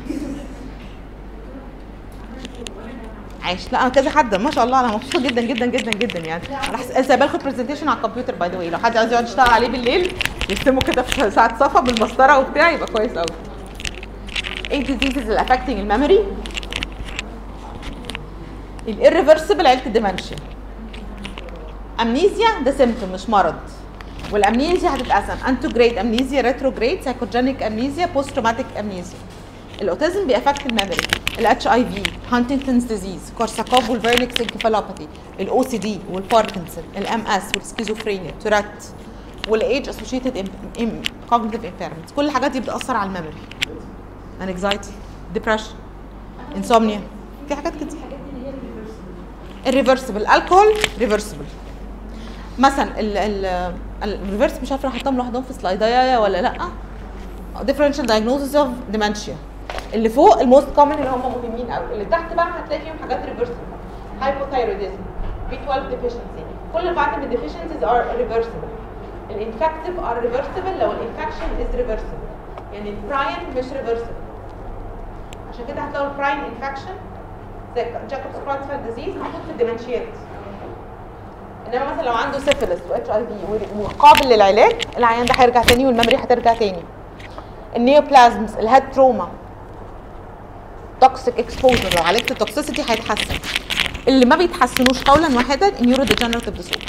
عايش لا أنا كذا حد ما شاء الله انا مبسوطه جدا جدا جدا جدا يعني انا حس- سايبه لكم برزنتيشن على الكمبيوتر باي ذا واي لو حد عايز يقعد يشتغل عليه بالليل يرسمه كده في ساعه صفا بالمسطره وبتاع يبقى كويس قوي ايه diseases اللي affecting الميموري الirreversible عيله الديمنشيا امنيزيا ده سيمتوم مش مرض والامنيزيا هتتقسم انتو جريد امنيزيا ريتروجريد سايكوجينيك امنيزيا بوست تروماتيك امنيزيا الاوتيزم بيأفكت الميموري الاتش اي في هانتنجتونز ديزيز كورساكوف والفيرنكس انكفالوباثي الاو سي دي والباركنسون الام اس والسكيزوفرينيا تورات والايج اسوشيتد كوجنيتيف امبيرمنت كل الحاجات دي بتاثر على الميموري انكزايتي ديبرشن انسومنيا في حاجات كتير الحاجات دي اللي هي الريفرسبل الريفرسبل الكحول ريفرسبل مثلا ال ال الريفرس مش عارفه احطهم لوحدهم في سلايدايه ولا لا differential diagnosis of dementia اللي فوق الموست كومن اللي هم مهمين قوي اللي تحت بقى هتلاقي فيهم حاجات ريفرسبل hypothyroidism B12 deficiency كل الفيتامين deficiencies are reversible الانفكتيف are reversible لو الانفكشن is reversible يعني البراين مش reversible عشان كده هتلاقوا البراين انفكشن زي جاكوبس كرونسفيل ديزيز موجود في الديمنشيات انما مثلا لو عنده سيفيلس واتش اي في وقابل للعلاج العيان ده هيرجع تاني والميموري هترجع تاني النيوبلازمز الهيد تروما توكسيك اكسبوجر لو عالجت التوكسيسيتي هيتحسن اللي ما بيتحسنوش قولا واحدا النيورو ديجنراتيف ديسوردرز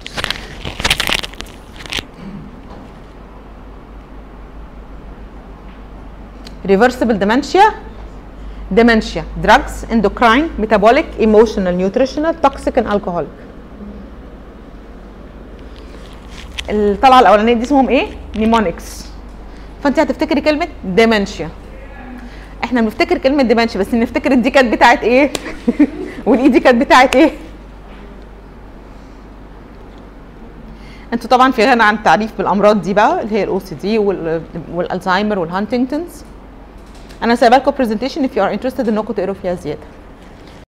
reversible dementia dementia drugs endocrine metabolic emotional nutritional toxic and alcoholic الطلعه الاولانيه دي اسمهم ايه نيمونكس فانت هتفتكري كلمه dementia احنا بنفتكر كلمه dementia بس نفتكر دي كانت بتاعت ايه والاي دي كانت بتاعت ايه انتوا طبعا في غنى عن التعريف بالامراض دي بقى اللي هي الاو سي دي والالزهايمر والهانتنجتونز انا سايبه لكم برزنتيشن if you are interested انكم تقروا فيها زياده